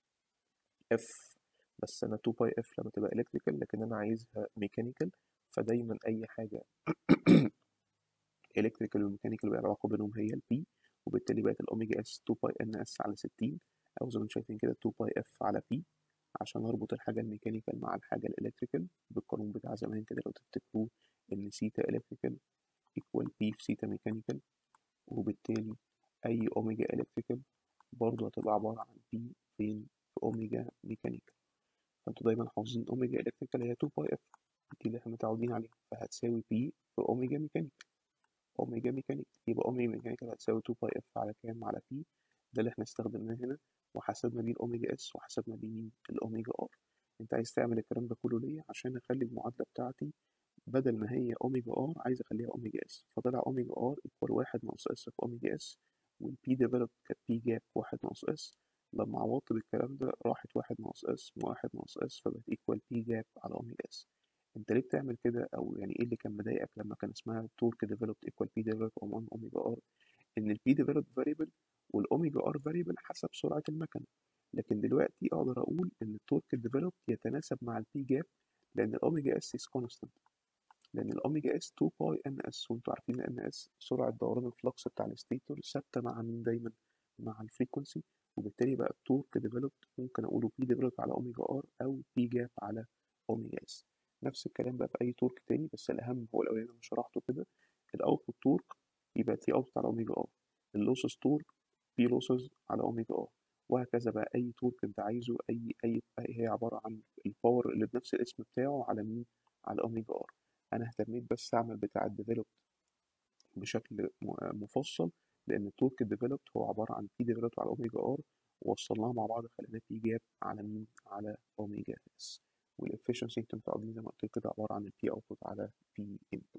اف بس انا 2 باي اف لما تبقى الكتريكال لكن انا عايزها ميكانيكال فدايما اي حاجه الكتريكال والميكانيكال بقى العلاقه بينهم هي البي وبالتالي بقت الاوميجا اس 2 باي ان اس على 60 او زي ما انتم شايفين كده 2 باي اف على بي عشان اربط الحاجه الميكانيكال مع الحاجه الالكتريكال بالقانون بتاع زمان كده لو تفتكروه ان سيتا الكتريكال ايكوال بي في سيتا ميكانيكال وبالتالي اي اوميجا الكتريكال برضه هتبقى عباره عن بي فين في اوميجا ميكانيكال فانتوا دايما حافظين اوميجا الكتريكال هي 2 باي اف دي اللي احنا متعودين عليها فهتساوي بي في اوميجا ميكانيكال اوميجا ميكانيك يبقى اوميجا ميكانيكال هتساوي 2 باي اف على كام على بي ده اللي احنا استخدمناه هنا وحسبنا بيه الاوميجا اس وحسبنا بيه مين الاوميجا ار انت عايز تعمل الكلام ده كله ليه عشان اخلي المعادله بتاعتي بدل ما هي اوميجا ار عايز اخليها اوميجا اس فطلع اوميجا ار ايكوال واحد ناقص اس في اوميجا اس والبي ديفلوب كانت بي جاب واحد ناقص اس لما عوضت بالكلام ده راحت واحد ناقص اس واحد ناقص اس فبقت ايكوال بي جاب على اوميجا اس انت ليه بتعمل كده او يعني ايه اللي كان مضايقك لما كان اسمها تورك ديفلوب ايكوال بي ديفلوب 1 اوميجا ار ان البي ديفلوب فاريبل والاوميجا ار فاريبل حسب سرعه المكنه لكن دلوقتي اقدر اقول ان التورك ديفلوب يتناسب مع البي جاب لان الاوميجا اس is constant لان الاوميجا اس 2 باي ان اس وانتوا عارفين ان اس سرعه دوران الفلكس بتاع الستيتور ثابته مع مين دايما مع الفريكونسي وبالتالي بقى التورك ديفلوب ممكن اقوله بي ديفلوب على اوميجا ار او بي جاب على اوميجا اس نفس الكلام بقى في اي تورك تاني بس الاهم هو الاولاني انا شرحته كده الاوتبوت تورك يبقى تي اوتبوت على اوميجا ار اللوسز تورك بي لوسز على اوميجا ار وهكذا بقى اي تورك انت عايزه اي اي هي عباره عن الباور اللي بنفس الاسم بتاعه على مين على اوميجا ار انا اهتميت بس اعمل بتاع الديفلوبد بشكل مفصل لان التورك ديفلوبد هو عباره عن بي ديفلوبد على اوميجا ار ووصلناها مع بعض خلينا بي جاب على مين على اوميجا اس والافشنسي انتوا متعودين زي ما قلت كده عباره عن البي اوتبوت على بي انبوت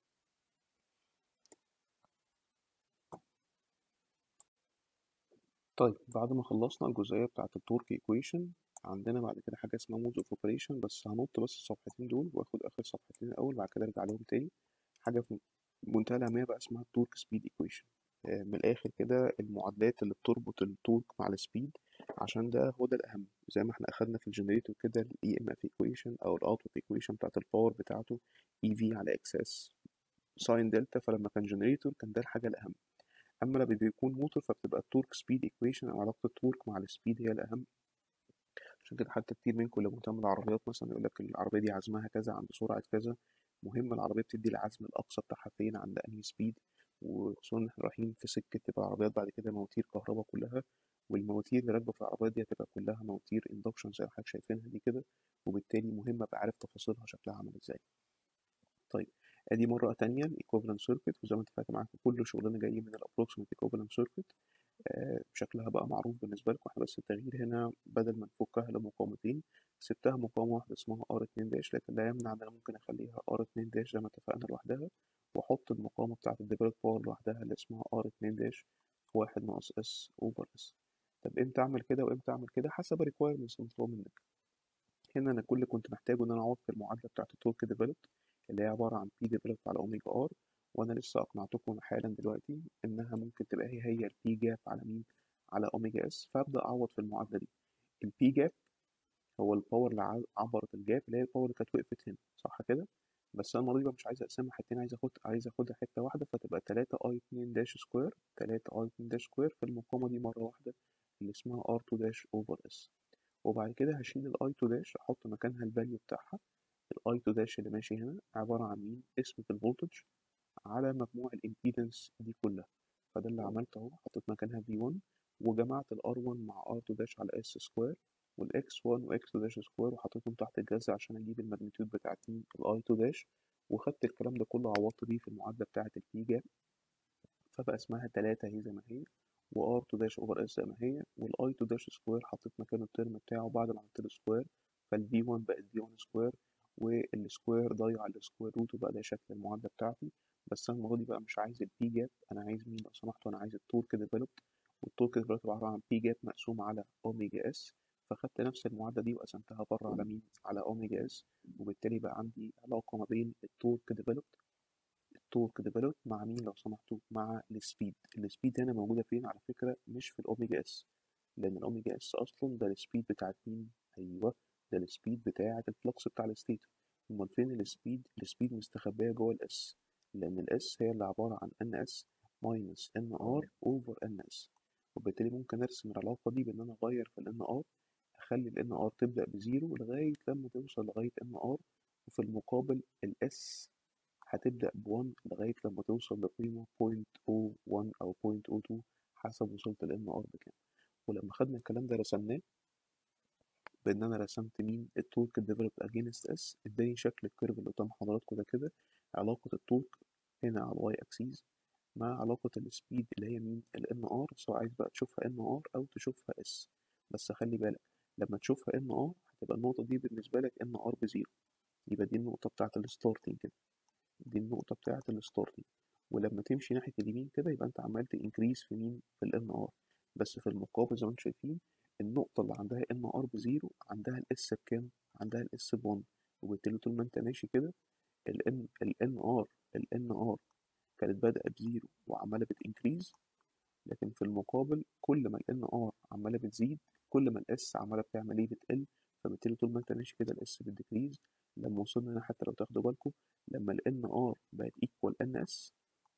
طيب بعد ما خلصنا الجزئيه بتاعه التورك ايكويشن عندنا بعد كده حاجه اسمها مودز اوف اوبريشن بس هنط بس الصفحتين دول واخد اخر صفحتين الاول بعد كده ارجع لهم تاني حاجه في منتهى الاهميه بقى اسمها التورك سبيد ايكويشن من الاخر كده المعادلات اللي بتربط التورك مع السبيد عشان ده هو ده الاهم زي ما احنا اخدنا في الجنريتور كده الاي ام اف ايكويشن او الاوتبوت ايكويشن بتاعت الباور بتاعته اي في على اكس اس ساين دلتا فلما كان جنريتور كان ده الحاجه الاهم اما لما بيكون موتور فبتبقى التورك سبيد ايكويشن او علاقه التورك مع السبيد هي الاهم عشان كده حتى كتير منكم اللي مهتم بالعربيات مثلا يقول لك العربيه دي عزمها كذا عند سرعه كذا مهم العربيه بتدي العزم الاقصى بتاعها فين عند انهي سبيد وخصوصا ان احنا رايحين في سكه تبقى العربيات بعد كده مواتير كهرباء كلها والمواتير اللي راكبه في العربيات دي هتبقى كلها مواتير اندكشن زي ما حضرتك شايفينها دي كده وبالتالي مهم ابقى عارف تفاصيلها شكلها عامل ازاي طيب ادي مره تانية الايكوفالنت سيركت وزي ما اتفقت معاكم كل شغلنا جاي من الابروكسيمت ايكوفالنت سيركت آه شكلها بقى معروف بالنسبه لكم احنا بس التغيير هنا بدل ما نفكها لمقاومتين سبتها مقاومه واحده اسمها ار 2 داش لكن لا يمنع ان انا ممكن اخليها ار 2 داش زي ما اتفقنا لوحدها واحط المقاومه بتاعه الديفلوب باور لوحدها اللي اسمها ار 2 داش في واحد ناقص اس اوفر اس طب امتى اعمل كده وامتى اعمل كده حسب الريكوايرمنتس المطلوب منك هنا انا كل اللي كنت محتاجه ان انا اعوض في المعادله بتاعه التورك ديفلوب اللي هي عباره عن بي ديفلوب على اوميجا ار وانا لسه اقنعتكم حالا دلوقتي انها ممكن تبقى هي هي البي جاب على مين على اوميجا اس فابدا اعوض في المعادله دي البي جاب هو الباور اللي عبرت الجاب اللي هي الباور اللي كانت وقفت هنا صح كده بس انا المره دي مش عايز اقسمها حتتين عايز اخد عايز اخدها حته واحده فتبقى 3 اي 2 داش سكوير 3 اي 2 داش سكوير في المقاومه دي مره واحده اللي اسمها ار 2 داش اوفر اس وبعد كده هشيل الاي 2 داش احط مكانها الفاليو بتاعها الاي 2 داش اللي ماشي هنا عباره عن مين اسم في الفولتج على مجموع الامبيدنس دي كلها فده اللي عملته اهو حطيت مكانها V1 وجمعت ال R1 مع R2 داش على S سكوير وال X1 و X2 داش سكوير وحطيتهم تحت الجذر عشان اجيب الماجنتيود بتاعت مين ال I2 داش وخدت الكلام ده كله عوضت بيه في المعادلة بتاعة البي جاب فبقى اسمها 3 هي زي ما هي و R2 داش اوفر S زي ما هي وال I2 داش سكوير حطيت مكانه الترم بتاعه بعد ما عملت له سكوير فال V1 بقت V1 سكوير والسكوير ضيع السكوير روت وبقى ده شكل المعادلة بتاعتي بس انا المره دي بقى مش عايز البي جاب انا عايز مين لو سمحتوا انا عايز التورك ديفلوبد والتورك ديفلوبد عباره عن بي جاب مقسوم على اوميجا اس فخدت نفس المعادله دي وقسمتها بره على مين على اوميجا اس وبالتالي بقى عندي علاقه ما بين التورك ديفلوبد التورك ديفلوبد مع مين لو سمحتوا مع السبيد السبيد هنا موجوده فين على فكره مش في الاوميجا اس لان الاوميجا اس اصلا ده السبيد بتاعت مين ايوه ده السبيد بتاعت الفلكس بتاع الستيتور امال فين السبيد السبيد مستخبيه جوه الاس لأن الإس هي اللي عبارة عن إن إس ماينس إن آر أوفر إن إس وبالتالي ممكن أرسم العلاقة دي بإن أنا أغير في الإن آر أخلي الإن آر تبدأ بزيرو لغاية لما توصل لغاية إن آر وفي المقابل الإس هتبدأ بون لغاية لما توصل لقيمة بوينت أو ون أو بوينت أو تو حسب وصلت الإن آر بكام ولما خدنا الكلام ده رسمناه بان انا رسمت مين التورك ديفلوب اجينست اس اداني شكل الكيرف اللي قدام حضراتكم ده كده علاقة التورك هنا على الواي اكسيس مع علاقة السبيد اللي هي مين ال ان ار سواء عايز بقى تشوفها ان ار او تشوفها اس بس خلي بالك لما تشوفها ان ار هتبقى النقطة دي بالنسبة لك ان ار بزيرو يبقى دي النقطة بتاعة الستارتنج كده دي النقطة بتاعة الستارتنج ولما تمشي ناحية اليمين كده يبقى انت عمال تنكريز في مين في ال ار بس في المقابل زي ما انتم شايفين النقطة اللي عندها ان ار بزيرو عندها الاس بكام؟ عندها الاس بون وبالتالي طول ما انت ماشي كده ال ان ال ان ار ال ان ار كانت بادئة بزيرو وعمالة بتنكريز لكن في المقابل كل ما ال ار عمالة بتزيد كل ما الاس عمالة بتعمل ايه بتقل فبالتالي طول ما انت ماشي كده الاس بتديكريز لما وصلنا هنا حتى لو تاخدوا بالكم لما ال ان ار بقت ايكوال ان اس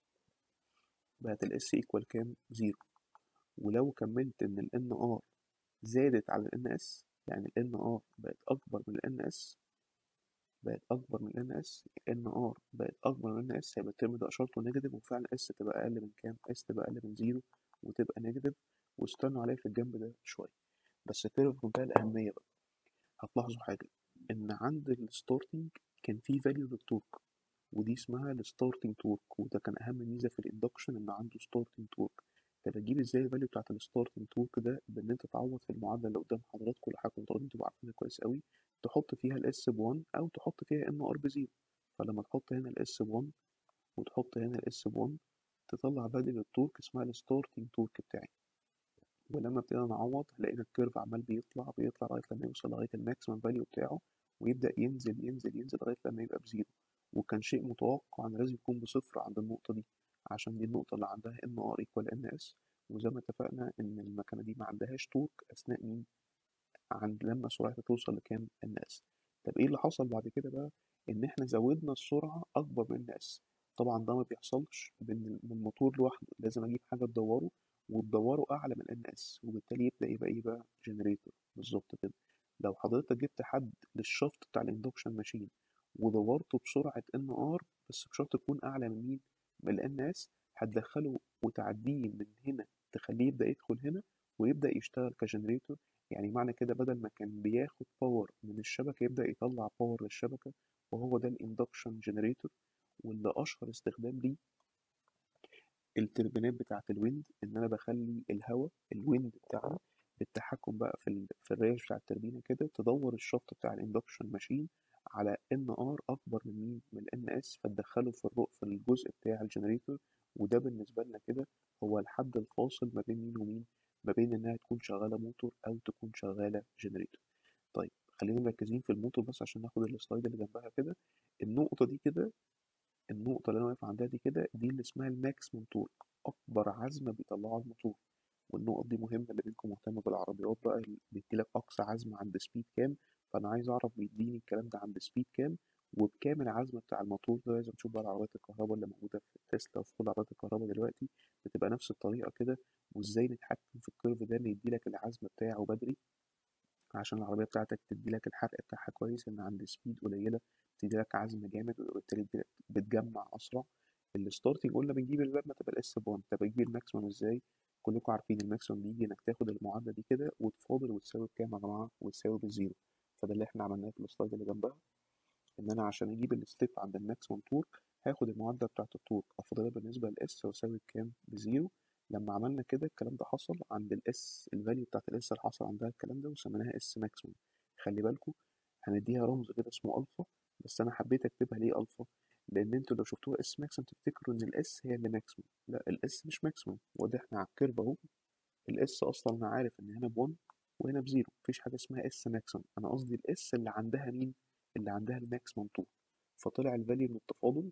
بقت الاس ايكوال كام؟ زيرو ولو كملت ان ال ان ار زادت على ال اس يعني ال ار بقت اكبر من ال اس بقت اكبر من ال اس ان ار بقت اكبر من ال اس هيبقى الترم ده اشارته نيجاتيف وفعلا اس تبقى اقل من كام اس تبقى اقل من زيرو وتبقى نيجاتيف واستنوا عليا في الجنب ده شويه بس الكيرف في منتهى الاهميه بقى هتلاحظوا حاجه ان عند الستارتنج كان في فاليو للتورك ودي اسمها الستارتنج تورك وده كان اهم ميزه في الاندكشن ان عنده ستارتنج تورك طب اجيب ازاي الفاليو بتاعت الستارتنج تورك ده بان انت تعوض في المعادله اللي قدام حضراتكم اللي حضراتكم متعودين تبقوا عارفينها كويس قوي تحط فيها الاس ب 1 او تحط فيها ان ار بزيرو فلما تحط هنا الاس ب 1 وتحط هنا الاس ب 1 تطلع فاليو للتورك اسمها الستارتنج تورك بتاعي ولما ابتدينا نعوض لقينا الكيرف عمال بيطلع بيطلع لغايه لما يوصل لغايه الماكسيمم فاليو بتاعه ويبدا ينزل ينزل ينزل لغايه لما يبقى بزيرو وكان شيء متوقع ان لازم يكون بصفر عند النقطه دي عشان دي النقطه اللي عندها ان ار ايكوال ان اس وزي ما اتفقنا ان المكنه دي ما عندهاش تورك اثناء مين عند لما سرعتها توصل لكام ان اس طب ايه اللي حصل بعد كده بقى ان احنا زودنا السرعه اكبر من اس طبعا ده ما بيحصلش من الموتور لوحده لازم اجيب حاجه تدوره وتدوره اعلى من ان اس وبالتالي يبدا يبقى ايه بقى جنريتور بالظبط كده لو حضرتك جبت حد للشفط بتاع الاندكشن ماشين ودورته بسرعه ان ار بس بشرط تكون اعلى من مين من الان اس هتدخله وتعديه من هنا تخليه يبدا يدخل هنا ويبدا يشتغل كجنريتور يعني معنى كده بدل ما كان بياخد باور من الشبكه يبدا يطلع باور للشبكه وهو ده الاندكشن جنريتور واللي اشهر استخدام ليه التربينات بتاعه الويند ان انا بخلي الهواء الويند بتاعنا بالتحكم بقى في ال... في الريش بتاع التربينه كده تدور الشفط بتاع الاندكشن ماشين على ان ار اكبر من مين من الان اس فتدخله في الرق في الجزء بتاع الجنريتور وده بالنسبه لنا كده هو الحد الفاصل ما بين مين ومين ما بين انها تكون شغاله موتور او تكون شغاله جنريتور طيب خلينا مركزين في الموتور بس عشان ناخد السلايد اللي جنبها كده النقطه دي كده النقطه اللي انا واقف عندها دي كده دي اللي اسمها الماكسيموم تورك اكبر عزم بيطلعه الموتور والنقط دي مهمه اللي منكم مهتم بالعربيات بقى بيديلك اقصى عزم عند سبيد كام فانا عايز اعرف بيديني الكلام ده عند سبيد كام وبكام العزم بتاع الموتور ده لازم نشوف بقى العربيات الكهرباء اللي موجوده في تسلا وفي كل العربيات الكهرباء دلوقتي بتبقى نفس الطريقه كده وازاي نتحكم في الكيرف ده ان يديلك العزم بتاعه بدري عشان العربيه بتاعتك تديلك الحرق بتاعها كويس ان عند سبيد قليله تديلك عزم جامد وبالتالي بتجمع اسرع الستارتنج قلنا بنجيب لما تبقى الاس 1 طب بتجيب الماكسيمم ازاي كلكم عارفين الماكسيمم بيجي انك تاخد المعادله دي كده وتفاضل وتساوي بكام يا جماعه وتساوي بالزيرو فده اللي احنا عملناه في السلايد اللي جنبها ان انا عشان اجيب الستيب عند الماكسيمم تورك هاخد المعادله بتاعه التورك افضلها بالنسبه للاس واساوي بكام بزيرو لما عملنا كده الكلام ده حصل عند الاس الفاليو بتاعت الاس اللي حصل عندها الكلام ده وسميناها اس ماكسيمم خلي بالكم هنديها رمز كده اسمه الفا بس انا حبيت اكتبها ليه الفا لان انتوا لو شفتوها اس ماكسيمم تفتكروا ان الاس هي اللي ماكسيمم لا الاس مش ماكسيمم وده احنا على الكيرف اهو الاس اصلا انا عارف ان هنا ب1 وهنا بزيرو مفيش حاجه اسمها اس ماكسيمم انا قصدي الاس اللي عندها مين اللي عندها الماكسيمم طول فطلع الفاليو من التفاضل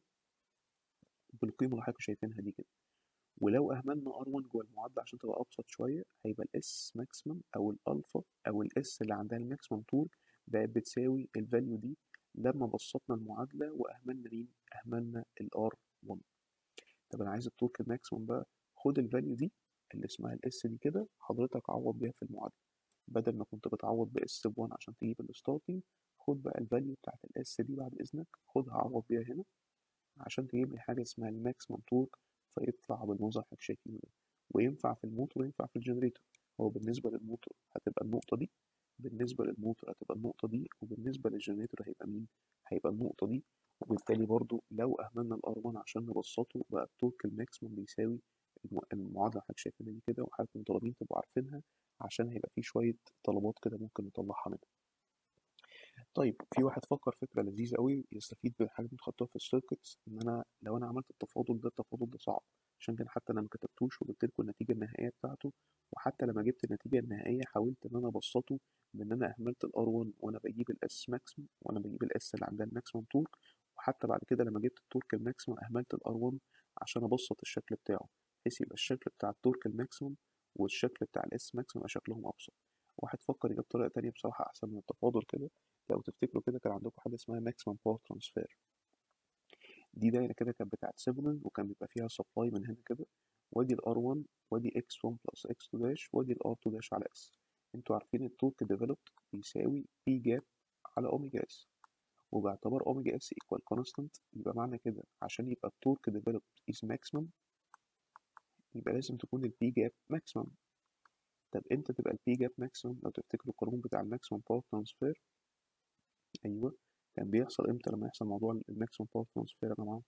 بالقيمه اللي حضراتكم شايفينها دي كده ولو اهملنا ار1 جوه المعادله عشان تبقى ابسط شويه هيبقى الاس ماكسيمم او الالفا او الاس اللي عندها الماكسيمم طول بقت بتساوي الفاليو دي لما بسطنا المعادله واهملنا مين اهملنا الار 1 طب انا عايز التورك الماكسيمم بقى خد الفاليو دي اللي اسمها الاس دي كده حضرتك عوض بيها في المعادله بدل ما كنت بتعوض باس ب 1 عشان تجيب الستارتنج خد بقى الفاليو بتاعت الاس دي بعد اذنك خدها عوض بيها هنا عشان تجيب لي حاجه اسمها الماكسيمم تورك فيطلع بالمنظر اللي شايفينه ده وينفع في الموتور وينفع في الجنريتور هو بالنسبه للموتور هتبقى النقطه دي بالنسبه للموتور هتبقى النقطه دي وبالنسبه للجنريتور هيبقى مين هيبقى النقطه دي وبالتالي برضو لو اهملنا الار 1 عشان نبسطه بقى التورك الماكسيمم بيساوي المعادله اللي حضرتك شايفينها دي كده وحضرتك مطالبين تبقوا عارفينها عشان هيبقى في شويه طلبات كده ممكن نطلعها منها طيب في واحد فكر فكرة لذيذة قوي يستفيد بالحاجة اللي خدتوها في السيركتس ان انا لو انا عملت التفاضل ده التفاضل ده صعب عشان كده حتى انا ما كتبتوش وجبت لكم النتيجة النهائية بتاعته وحتى لما جبت النتيجة النهائية حاولت ان انا ابسطه بان انا اهملت الار 1 وانا بجيب الاس ماكسيمم وانا بجيب الاس اللي عندها الماكسيمم تورك وحتى بعد كده لما جبت التورك الماكسيمم اهملت الار 1 عشان ابسط الشكل بتاعه بحيث يبقى الشكل بتاع التورك الماكسيمم والشكل بتاع الاس ماكسيمم يبقى شكلهم ابسط واحد فكر يجيب طريقة تانية بصراحة أحسن من التفاضل كده لو تفتكروا كده كان عندكم حاجة اسمها ماكسيمم باور ترانسفير دي دايرة كده كانت بتاعت سيفنن وكان بيبقى فيها سبلاي من هنا كده وادي الار 1 وادي اكس 1 بلس اكس 2 داش وادي الار 2 داش على اس انتوا عارفين التورك ديفلوبد بيساوي بي جاب على اوميجا اس وباعتبار اوميجا اس ايكوال كونستانت يبقى معنى كده عشان يبقى التورك ديفلوبد از ماكسيمم يبقى لازم تكون البي جاب ماكسيمم طب امتى تبقى البي جاب ماكسيمم لو تفتكروا القانون بتاع الماكسيمم باور ترانسفير ايوه كان بيحصل امتى لما يحصل موضوع الماكسيمم باور ترانسفير يا جماعه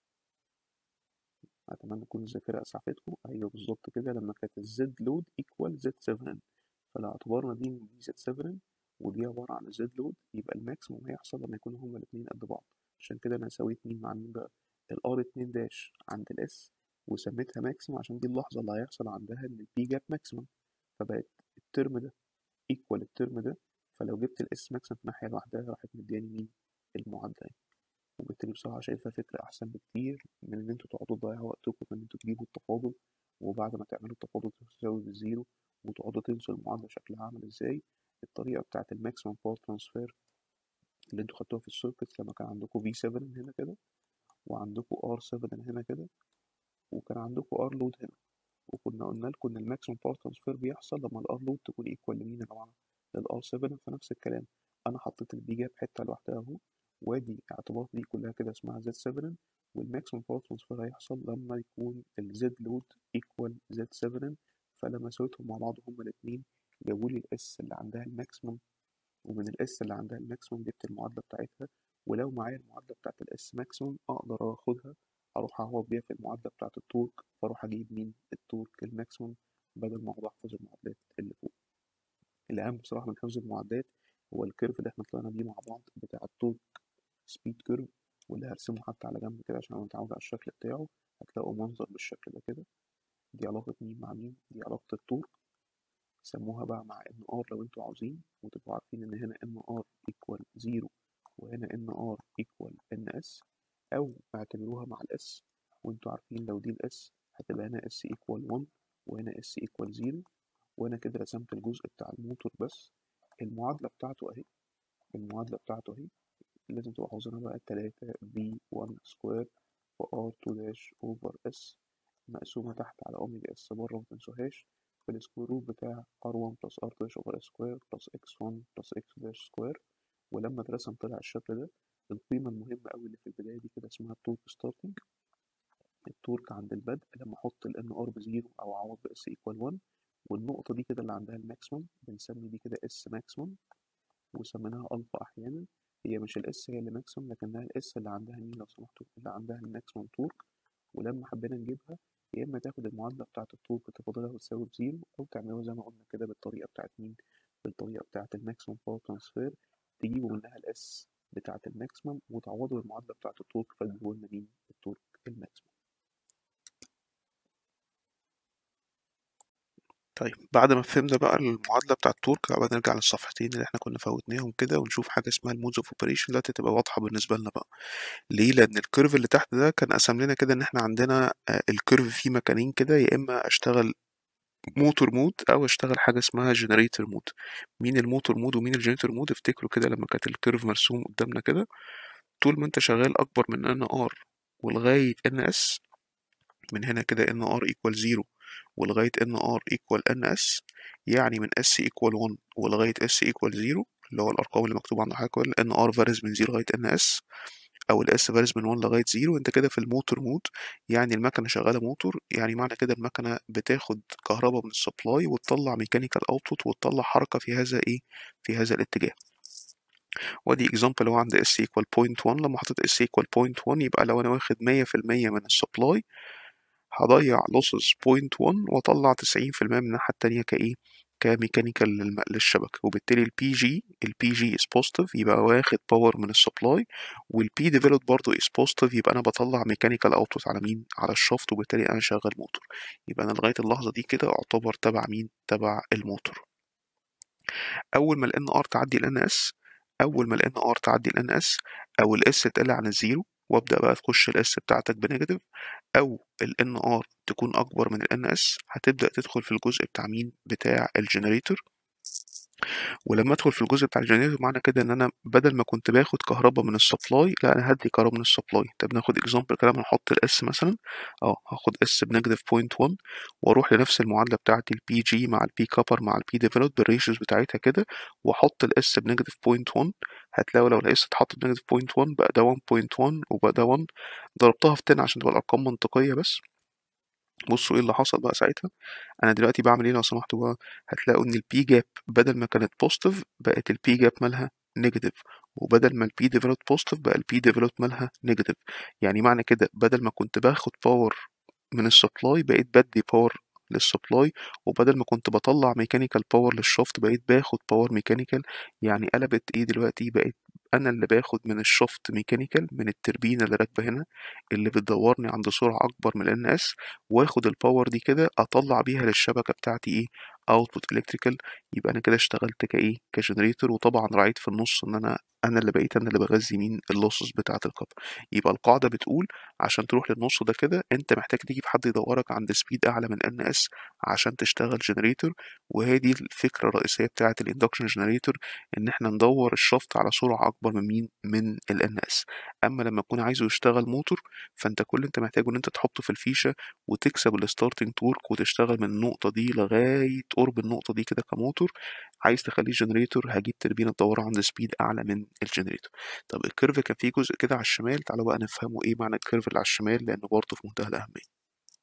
اتمنى تكون الذاكره اسعفتكم ايوه بالظبط كده لما كانت الزد لود ايكوال زد 7 فلو اعتبرنا دي دي زد 7 ودي عباره عن زد لود يبقى الماكسيمم هيحصل لما يكونوا هما الاثنين قد بعض عشان كده انا سويت مين مع مين بقى الار 2 داش عند الاس وسميتها ماكسيمم عشان دي اللحظه اللي هيحصل عندها ان البي جاب ماكسيمم فبقت الترم ده ايكوال الترم ده فلو جبت الاس ماكسيمم في ناحيه لوحدها راحت مدياني مين المعادله وبالتالي بصراحه شايفها فكره احسن بكتير من ان انتوا تقعدوا تضيعوا وقتكم في ان انتوا تجيبوا التفاضل وبعد ما تعملوا التفاضل تساوي بالزيرو وتقعدوا تنسوا المعادله شكلها عامل ازاي الطريقه بتاعه الماكسيمم باور ترانسفير اللي انتوا خدتوها في السيركت لما كان عندكم في 7 هنا كده وعندكم ار 7 هنا كده وكان عندكم ار لود هنا وكنا قلنا لكم ان الماكسيمم باور ترانسفير بيحصل لما الار لود تكون ايكوال لمين يا جماعه للار 7 فنفس الكلام انا حطيت البي جاب حته لوحدها اهو وادي اعتبار دي كلها كده اسمها زد 7 والماكسيمم باور ترانسفير هيحصل لما يكون الزد لود ايكوال زد 7 فلما سويتهم مع بعض هما الاثنين جابوا لي الاس اللي عندها الماكسيمم ومن الاس اللي عندها الماكسيمم جبت المعادله بتاعتها ولو معايا المعادله بتاعت الاس ماكسيمم اقدر اخدها اروح اعوض بيها في المعادله بتاعت التورك فاروح اجيب مين التورك الماكسيمم بدل ما اقعد احفظ المعادلات اللي فوق الاهم بصراحه من حفظ المعادلات هو الكيرف اللي احنا طلعنا بيه مع بعض بتاع التورك سبيد كيرف واللي هرسمه حتى على جنب كده عشان انا متعود على الشكل بتاعه هتلاقوا منظر بالشكل ده كده دي علاقة مين مع مين دي علاقة التورك سموها بقى مع ان ار لو انتوا عاوزين وتبقوا عارفين ان هنا ان ار ايكوال زيرو وهنا ان ار ايكوال ان اس او اعتبروها مع الاس وانتوا عارفين لو دي الاس هتبقى هنا اس ايكوال 1 وهنا اس ايكوال 0 وانا كده رسمت الجزء بتاع الموتور بس المعادلة بتاعته اهي المعادلة بتاعته اهي لازم تبقوا حافظينها بقى تلاتة في 1 سكوير و ار 2 داش اوفر اس مقسومة تحت على اوميجا اس بره متنسوهاش في السكوير روت بتاع ار 1 بلس ار 2 داش اوفر اس سكوير بلس اكس 1 بلس اكس داش سكوير ولما اترسم طلع الشكل ده القيمة المهمة أوي اللي في البداية دي كده اسمها التورك ستارتنج التورك عند البدء لما أحط ال ان ار بزيرو أو أعوض بإس إيكوال 1 والنقطة دي كده اللي عندها الماكسيمم بنسمي دي كده اس ماكسيمم وسميناها ألفا أحيانا هي مش الاس هي اللي ماكسيمم لكنها الاس اللي عندها مين لو سمحتوا اللي عندها الماكسيمم تورك ولما حبينا نجيبها يا اما تاخد المعادله بتاعه التورك تفاضلها وتساوي بزيرو او تعملوها زي ما قلنا كده بالطريقه بتاعت مين بالطريقه بتاعه الماكسيمم باور ترانسفير تجيبوا منها الاس بتاعه الماكسيمم وتعوضوا المعادله بتاعه التورك فتجيبوا لنا مين التورك الماكسيمم طيب بعد ما فهمنا بقى المعادلة بتاع التورك بقى نرجع للصفحتين اللي احنا كنا فوتناهم كده ونشوف حاجة اسمها المودز اوف اوبريشن دلوقتي تبقى واضحة بالنسبة لنا بقى ليه لأن الكيرف اللي تحت ده كان قسم لنا كده إن احنا عندنا آه، الكيرف فيه مكانين كده يا إما أشتغل موتور مود أو أشتغل حاجة اسمها جنريتور مود مين الموتور مود ومين الجنريتور مود افتكروا كده لما كانت الكيرف مرسوم قدامنا كده طول ما انت شغال أكبر من ان ار ولغاية ان اس من هنا كده ان ار ايكوال زيرو ولغاية ان ار ايكوال ان اس يعني من اس ايكوال 1 ولغاية اس ايكوال 0 اللي هو الارقام اللي مكتوبة عند حضرتك ان ار فارز من 0 لغاية ان اس او الاس فارز من 1 لغاية 0 انت كده في الموتور مود يعني المكنة شغالة موتور يعني معنى كده المكنة بتاخد كهرباء من السبلاي وتطلع ميكانيكال اوتبوت وتطلع حركة في هذا ايه في هذا الاتجاه وادي اكزامبل هو عند اس ايكوال 0.1 لما حطيت اس ايكوال 0.1 يبقى لو انا واخد 100% من السبلاي هضيع لوسز 0.1 واطلع 90% من الناحية التانية كايه كميكانيكال للشبكه وبالتالي البي جي البي جي از بوزيتيف يبقى واخد باور من السبلاي والبي ديفلوب برضه از بوزيتيف يبقى انا بطلع ميكانيكال اوتبوت على مين على الشافت وبالتالي انا شغال موتور يبقى انا لغايه اللحظه دي كده اعتبر تبع مين تبع الموتور اول ما الان ار تعدي الان اس اول ما الان ار تعدي الان اس او الاس تقل عن الزيرو وابدا بقى تخش الاس بتاعتك بنيجاتيف او الان ار تكون اكبر من الان اس هتبدا تدخل في الجزء بتاع مين بتاع الجنريتور ولما ادخل في الجزء بتاع الجنريتور معنى كده ان انا بدل ما كنت باخد كهرباء من السبلاي لا انا هدي كهرباء من السبلاي طب ناخد اكزامبل كده هنحط الاس مثلا اه هاخد اس بنيجاتيف 0.1 واروح لنفس المعادله بتاعه البي جي مع البي كابر مع البي ديفلوب بالريشيوز بتاعتها كده واحط الاس بنيجاتيف 0.1 هتلاقوا لو الاس اتحط بنيجاتيف 0.1 بقى ده 1.1 وبقى ده 1 ضربتها في 10 عشان تبقى الارقام منطقيه بس بصوا ايه اللي حصل بقى ساعتها انا دلوقتي بعمل ايه لو سمحتوا بقى هتلاقوا ان البي جاب بدل ما كانت بوزيتيف بقت البي جاب مالها نيجاتيف وبدل ما البي ديفلوب بوزيتيف بقى البي ديفلوب مالها نيجاتيف يعني معنى كده بدل ما كنت باخد باور من السبلاي بقيت بدي باور للسبلاي وبدل ما كنت بطلع ميكانيكال باور للشفط بقيت باخد باور ميكانيكال يعني قلبت ايه دلوقتي بقيت انا اللي باخد من الشفط ميكانيكال من التربينه اللي راكبه هنا اللي بتدورني عند سرعه اكبر من الان اس واخد الباور دي كده اطلع بيها للشبكه بتاعتي ايه اوتبوت الكتريكال يبقى انا كده اشتغلت كايه كجنريتور وطبعا راعيت في النص ان انا انا اللي بقيت انا اللي بغذي مين اللوسز بتاعه الكابل يبقى القاعده بتقول عشان تروح للنص ده كده انت محتاج تجيب حد يدورك عند سبيد اعلى من ان اس عشان تشتغل جنريتور وهي دي الفكره الرئيسيه بتاعه الاندكشن جنريتور ان احنا ندور الشفط على سرعه اكبر من مين من الان اس اما لما تكون عايزه يشتغل موتور فانت كل اللي انت محتاجه ان انت تحطه في الفيشه وتكسب الستارتنج تورك وتشتغل من النقطه دي لغايه قرب النقطه دي كده كموتور عايز تخليه جنريتور هجيب تربينه تدوره عند سبيد اعلى من الجنريتور طب الكيرف كان فيه جزء كده على الشمال تعالوا بقى نفهمه ايه معنى الكيرف اللي على الشمال لانه برضه في منتهى الاهميه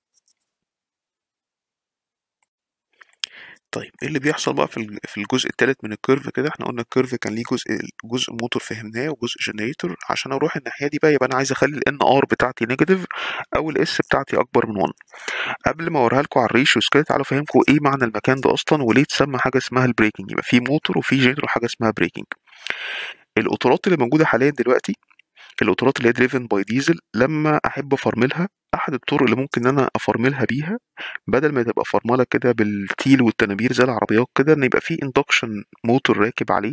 طيب ايه اللي بيحصل بقى في في الجزء الثالث من الكيرف كده احنا قلنا الكيرف كان ليه جزء جزء موتور فهمناه وجزء جنريتور عشان اروح الناحيه دي بقى يبقى انا عايز اخلي الان ار بتاعتي نيجاتيف او الاس بتاعتي اكبر من 1 قبل ما اوريها لكم على الريشيوز كده تعالوا افهمكم ايه معنى المكان ده اصلا وليه تسمى حاجه اسمها البريكنج يبقى في موتور وفي جنريتور حاجه اسمها بريكنج القطارات اللي موجوده حاليا دلوقتي القطارات اللي هي دريفن باي ديزل لما احب افرملها احد الطرق اللي ممكن ان انا افرملها بيها بدل ما تبقى فرمله كده بالتيل والتنابير زي العربيات كده ان يبقى في اندكشن موتور راكب عليه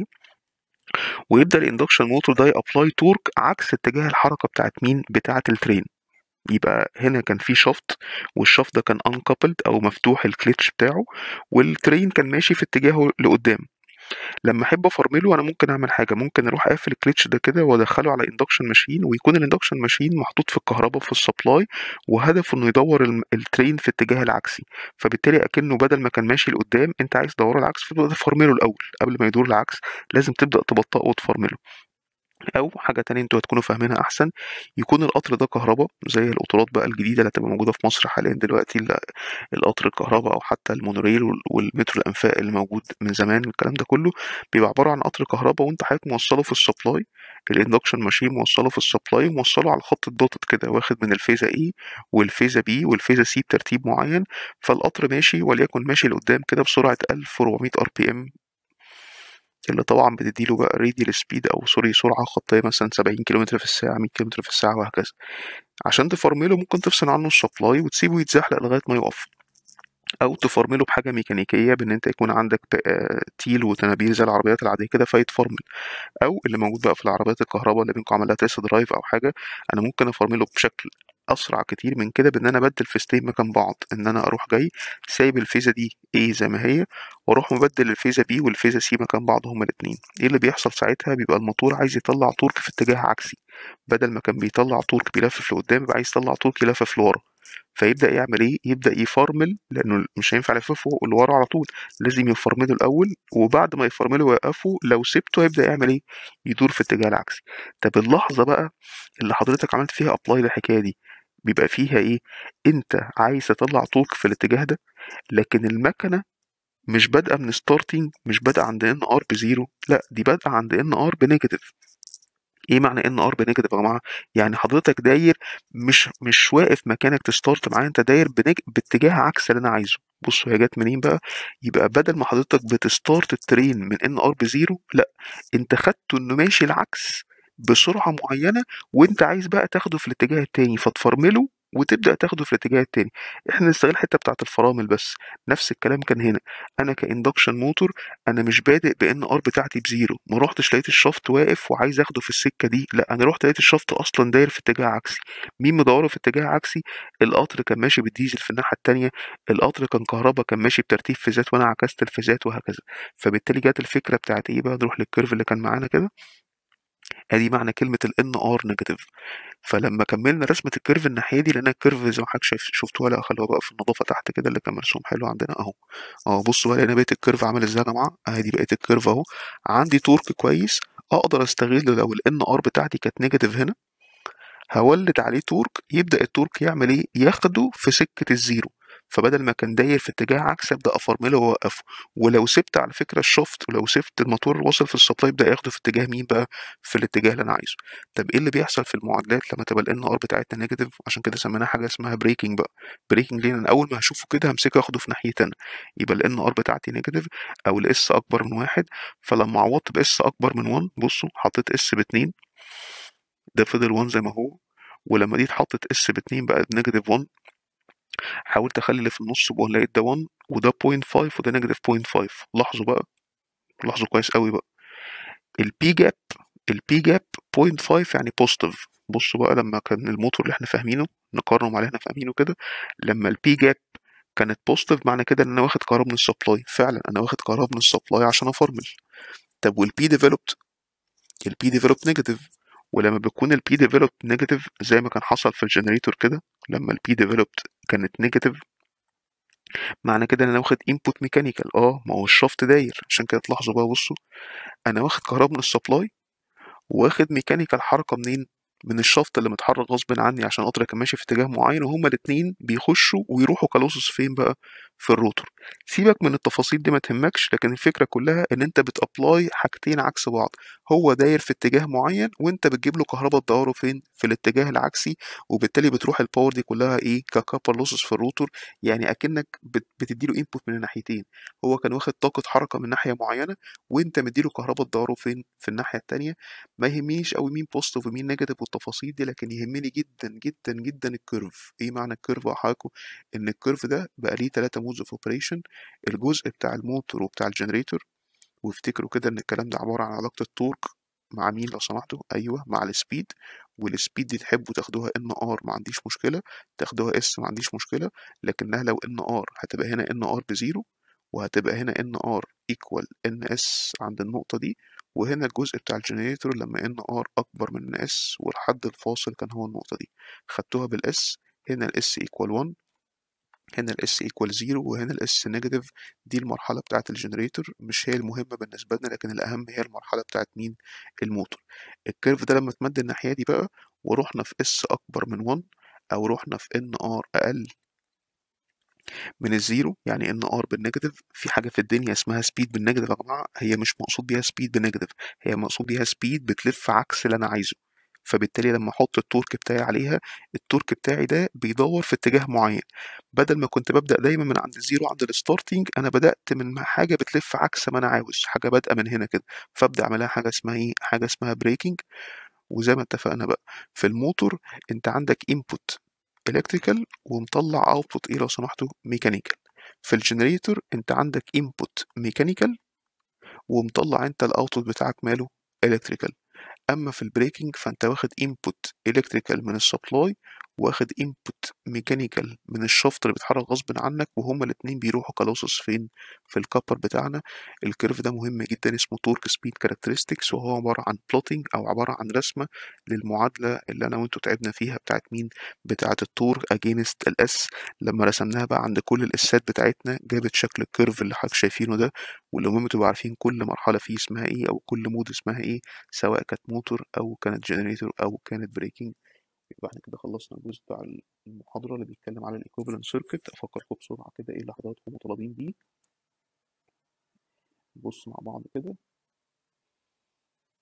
ويبدا الاندكشن موتور ده يابلاي تورك عكس اتجاه الحركه بتاعت مين بتاعت الترين يبقى هنا كان في شفط والشفط ده كان انكابلد او مفتوح الكليتش بتاعه والترين كان ماشي في اتجاهه لقدام لما احب افرمله انا ممكن اعمل حاجه ممكن اروح اقفل الكليتش ده كده وادخله على اندكشن ماشين ويكون الاندكشن ماشين محطوط في الكهرباء في السبلاي وهدفه انه يدور الترين في الاتجاه العكسي فبالتالي اكنه بدل ما كان ماشي لقدام انت عايز تدوره العكس فتبدا تفرمله الاول قبل ما يدور العكس لازم تبدا تبطئه وتفرمله او حاجه تانية انتوا هتكونوا فاهمينها احسن يكون القطر ده كهرباء زي القطارات بقى الجديده اللي هتبقى موجوده في مصر حاليا دلوقتي القطر الكهرباء او حتى المونوريل والمترو الانفاق اللي موجود من زمان الكلام ده كله بيبقى عباره عن قطر كهرباء وانت حضرتك موصله في السبلاي الاندكشن ماشين موصله في السبلاي وموصله على الخط الدوتد كده واخد من الفيزا اي والفيزا بي والفيزا سي بترتيب معين فالقطر ماشي وليكن ماشي لقدام كده بسرعه 1400 ار بي ام اللي طبعا بتديله بقى راديال سبيد او سوري سرعه خطيه مثلا 70 كم في الساعه 100 كم في الساعه وهكذا عشان تفرمله ممكن تفصل عنه السبلاي وتسيبه يتزحلق لغايه ما يقف او تفرمله بحاجه ميكانيكيه بان انت يكون عندك تيل وتنابير زي العربيات العاديه كده فيتفرمل او اللي موجود بقى في العربيات الكهرباء اللي بينكم عملها تيست درايف او حاجه انا ممكن افرمله بشكل اسرع كتير من كده بان انا ابدل فيزتين مكان بعض ان انا اروح جاي سايب الفيزا دي ايه زي ما هي واروح مبدل الفيزا بي والفيزا سي مكان بعض هما الاثنين ايه اللي بيحصل ساعتها بيبقى الموتور عايز يطلع تورك في اتجاه عكسي بدل ما كان بيطلع تورك بيلفف لقدام يبقى عايز يطلع تورك يلفف لورا فيبدا يعمل ايه يبدا يفرمل لانه مش هينفع يلففه لورا على طول لازم يفرمله الاول وبعد ما يفرمله ويوقفه لو سبته هيبدا يعمل ايه يدور في اتجاه العكسي طب اللحظه بقى اللي حضرتك عملت فيها ابلاي للحكايه دي بيبقى فيها ايه انت عايز تطلع تورك في الاتجاه ده لكن المكنه مش بادئه من ستارتنج مش بادئه عند ان ار بزيرو لا دي بادئه عند ان ار بنيجاتيف ايه معنى ان ار بنيجاتيف يا جماعه يعني حضرتك داير مش مش واقف مكانك تستارت معايا انت داير بنج... باتجاه عكس اللي انا عايزه بصوا هي جت منين بقى يبقى بدل ما حضرتك بتستارت الترين من ان ار بزيرو لا انت خدته انه ماشي العكس بسرعه معينه وانت عايز بقى تاخده في الاتجاه التاني فتفرمله وتبدا تاخده في الاتجاه التاني احنا نستغل الحته بتاعه الفرامل بس نفس الكلام كان هنا انا كاندكشن موتور انا مش بادئ بان ار بتاعتي بزيرو ما رحتش لقيت الشافت واقف وعايز اخده في السكه دي لا انا رحت لقيت الشافت اصلا داير في اتجاه عكسي مين مدوره في اتجاه عكسي القطر كان ماشي بالديزل في الناحيه التانيه القطر كان كهرباء كان ماشي بترتيب فيزات وانا عكست الفيزات وهكذا فبالتالي جت الفكره بتاعت ايه بقى نروح للكيرف اللي كان معانا كده ادي معنى كلمه الان ار نيجاتيف فلما كملنا رسمه الكيرف الناحيه دي لقينا الكيرف زي ما حضرتك شايف شفتوها لا خلوها بقى في النظافه تحت كده اللي كان مرسوم حلو عندنا اهو اهو بصوا بقى لقينا بقيه الكيرف عامل ازاي يا جماعه ادي بقيه الكيرف اهو عندي تورك كويس اقدر استغل لو الان ار بتاعتي كانت نيجاتيف هنا هولد عليه تورك يبدا التورك يعمل ايه ياخده في سكه الزيرو فبدل ما كان داير في اتجاه عكس ابدا افرمله واوقفه ولو سبت على فكره الشفط ولو سبت الموتور واصل في السبلاي يبدا ياخده في اتجاه مين بقى في الاتجاه اللي انا عايزه طب ايه اللي بيحصل في المعادلات لما تبقى الان ار بتاعتنا نيجاتيف عشان كده سميناها حاجه اسمها بريكنج بقى بريكنج ليه لان اول ما هشوفه كده همسكه اخده في ناحيه انا يبقى الان ار بتاعتي نيجاتيف او الاس اكبر من واحد فلما عوضت باس اكبر من 1 بصوا حطيت اس باتنين ده فضل 1 زي ما هو ولما دي اتحطت اس باتنين بقى نيجاتيف 1 حاولت اخلي اللي في النص بقول لقيت ده 1 وده 0.5 وده نيجاتيف 0.5 لاحظوا بقى لاحظوا كويس قوي بقى البي جاب البي جاب 0.5 يعني بوزيتيف بصوا بقى لما كان الموتور اللي احنا فاهمينه نقارنه مع اللي احنا فاهمينه كده لما البي جاب كانت بوزيتيف معنى كده ان انا واخد كهرباء من السبلاي فعلا انا واخد كهرباء من السبلاي عشان افرمل طب والبي ديفلوبد البي ديفلوب نيجاتيف ولما بيكون البي ديفلوب نيجاتيف زي ما كان حصل في الجنريتور كده لما البي ديفلوب كانت نيجاتيف معنى كده ان انا واخد انبوت ميكانيكال اه ما هو الشفط داير عشان كده تلاحظوا بقى بصوا انا واخد كهرباء من السبلاي واخد ميكانيكال حركه منين من الشفط اللي متحرك غصب عني عشان قطر كان ماشي في اتجاه معين وهما الاتنين بيخشوا ويروحوا كالوسس فين بقى في الروتور سيبك من التفاصيل دي ما تهمكش لكن الفكره كلها ان انت بتابلاي حاجتين عكس بعض هو داير في اتجاه معين وانت بتجيب له كهرباء تدوره فين في الاتجاه العكسي وبالتالي بتروح الباور دي كلها ايه ككابر لوسز في الروتور يعني اكنك بتدي له انبوت من الناحيتين هو كان واخد طاقه حركه من ناحيه معينه وانت مديله كهرباء تدوره فين في الناحيه التانيه ما يهمنيش قوي مين بوزيتيف ومين نيجاتيف والتفاصيل دي لكن يهمني جدا جدا جدا الكيرف ايه معنى الكيرف يا حضراتكم ان الكيرف ده بقى ليه ثلاثه مودز اوف اوبريشن الجزء بتاع الموتور وبتاع الجنريتور وافتكروا كده ان الكلام ده عباره عن علاقه التورك مع مين لو سمحتوا ايوه مع السبيد والسبيد دي تحبوا تاخدوها ان ار ما عنديش مشكله تاخدوها اس ما عنديش مشكله لكنها لو ان ار هتبقى هنا ان ار بزيرو وهتبقى هنا ان ار ايكوال ان اس عند النقطه دي وهنا الجزء بتاع الجنريتور لما ان ار اكبر من ان اس والحد الفاصل كان هو النقطه دي خدتوها بالاس هنا الاس ايكوال 1 هنا الاس ايكوال 0 وهنا الاس نيجاتيف دي المرحله بتاعه الجنريتور مش هي المهمه بالنسبه لنا لكن الاهم هي المرحله بتاعه مين الموتور الكيرف ده لما تمد الناحيه دي بقى ورحنا في اس اكبر من 1 او رحنا في ان ار اقل من الزيرو يعني ان ار بالنيجاتيف في حاجه في الدنيا اسمها سبيد بالنيجاتيف يا جماعه هي مش مقصود بيها سبيد بالنيجاتيف هي مقصود بيها سبيد بتلف عكس اللي انا عايزه فبالتالي لما احط التورك بتاعي عليها التورك بتاعي ده بيدور في اتجاه معين بدل ما كنت ببدا دايما من عند الزيرو عند الستارتنج انا بدات من حاجه بتلف عكس ما انا عاوز حاجه بادئه من هنا كده فابدا اعملها حاجه اسمها ايه حاجه اسمها بريكنج وزي ما اتفقنا بقى في الموتور انت عندك انبوت الكتريكال ومطلع اوتبوت ايه لو سمحتوا ميكانيكال في الجنريتور انت عندك انبوت ميكانيكال ومطلع انت الاوتبوت بتاعك ماله الكتريكال اما في البريكنج فانت واخد انبوت الكتريكال من السبلاي واخد انبوت ميكانيكال من الشفط اللي بيتحرك غصب عنك وهما الاتنين بيروحوا كلوسس فين في الكابر بتاعنا الكيرف ده مهم جدا اسمه تورك سبيد كاركترستكس وهو عباره عن بلوتنج او عباره عن رسمه للمعادله اللي انا وانتوا تعبنا فيها بتاعت مين بتاعت التورك اجينست الاس لما رسمناها بقى عند كل الاسات بتاعتنا جابت شكل الكيرف اللي حضرتك شايفينه ده والمهم تبقوا عارفين كل مرحله فيه اسمها ايه او كل مود اسمها ايه سواء كانت موتور او كانت جنريتور او كانت بريكنج يبقى احنا كده خلصنا الجزء بتاع المحاضرة اللي بيتكلم على الايكوفالنت سيركت افكركم بسرعة كده ايه اللي حضراتكم مطالبين بيه نبص مع بعض كده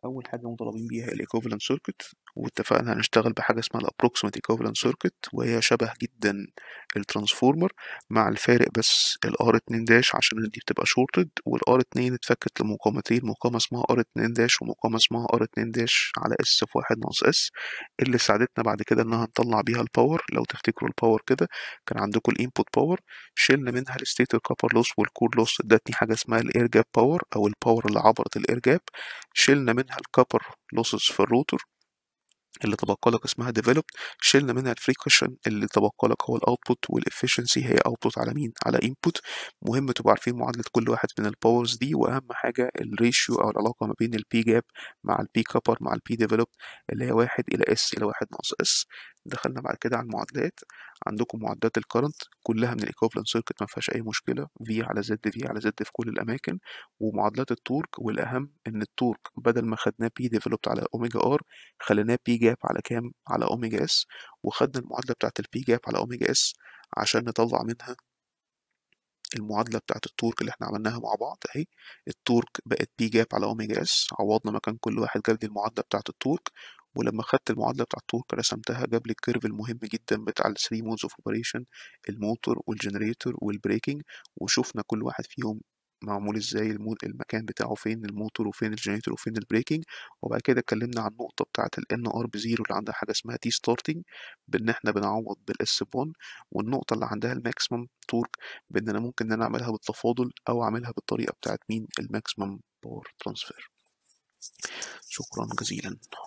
اول حاجه مطالبين بيها الايكوفالنت سيركت واتفقنا هنشتغل بحاجه اسمها الابروكسيمت ايكوفالنت سيركت وهي شبه جدا الترانسفورمر مع الفارق بس الار 2 داش عشان دي بتبقى شورتد والار 2 اتفكت لمقاومتين مقاومه اسمها ار 2 داش ومقاومه اسمها ار 2 داش على اس في 1 ناقص اس اللي ساعدتنا بعد كده انها نطلع بيها الباور لو تفتكروا الباور كده كان عندكم الانبوت باور شلنا منها الستيتور كابر لوس والكور لوس ادتني حاجه اسمها الاير جاب باور او الباور اللي عبرت الاير جاب شلنا منها الكابر لوسز في الروتور اللي تبقى لك اسمها developed شلنا منها الفريكوشن اللي تبقى لك هو الاوتبوت والافشنسي هي اوتبوت على مين على انبوت مهم تبقوا عارفين معادله كل واحد من الباورز دي واهم حاجه الريشيو او العلاقه ما بين البي جاب مع البي كابر مع البي ديفلوبد اللي هي واحد الى اس الى واحد ناقص اس دخلنا بعد كده على المعادلات عندكم معادلات الكرنت كلها من الايكوفلنت سيركت ما فيهاش اي مشكله في على زد في على زد في كل الاماكن ومعادلات التورك والاهم ان التورك بدل ما خدناه بي ديفلوبد على اوميجا ار خليناه بي جاب على كام على اوميجا اس وخدنا المعادله بتاعت البي جاب على اوميجا اس عشان نطلع منها المعادلة بتاعت التورك اللي احنا عملناها مع بعض اهي التورك بقت بي جاب على اوميجا اس عوضنا مكان كل واحد جاب لي المعادلة بتاعت التورك ولما خدت المعادلة بتاعت التورك رسمتها جاب لي الكيرف المهم جدا بتاع ال 3 مودز اوف اوبريشن الموتور والجنريتور والبريكنج وشفنا كل واحد فيهم معمول ازاي المود المكان بتاعه فين الموتور وفين الجنريتور وفين البريكنج وبعد كده اتكلمنا عن النقطه بتاعه الان ار بزيرو اللي عندها حاجه اسمها تي ستارتنج بان احنا بنعوض بالاس 1 والنقطه اللي عندها الماكسيمم تورك بان انا ممكن ان انا اعملها بالتفاضل او اعملها بالطريقه بتاعه مين الماكسيمم باور ترانسفير شكرا جزيلا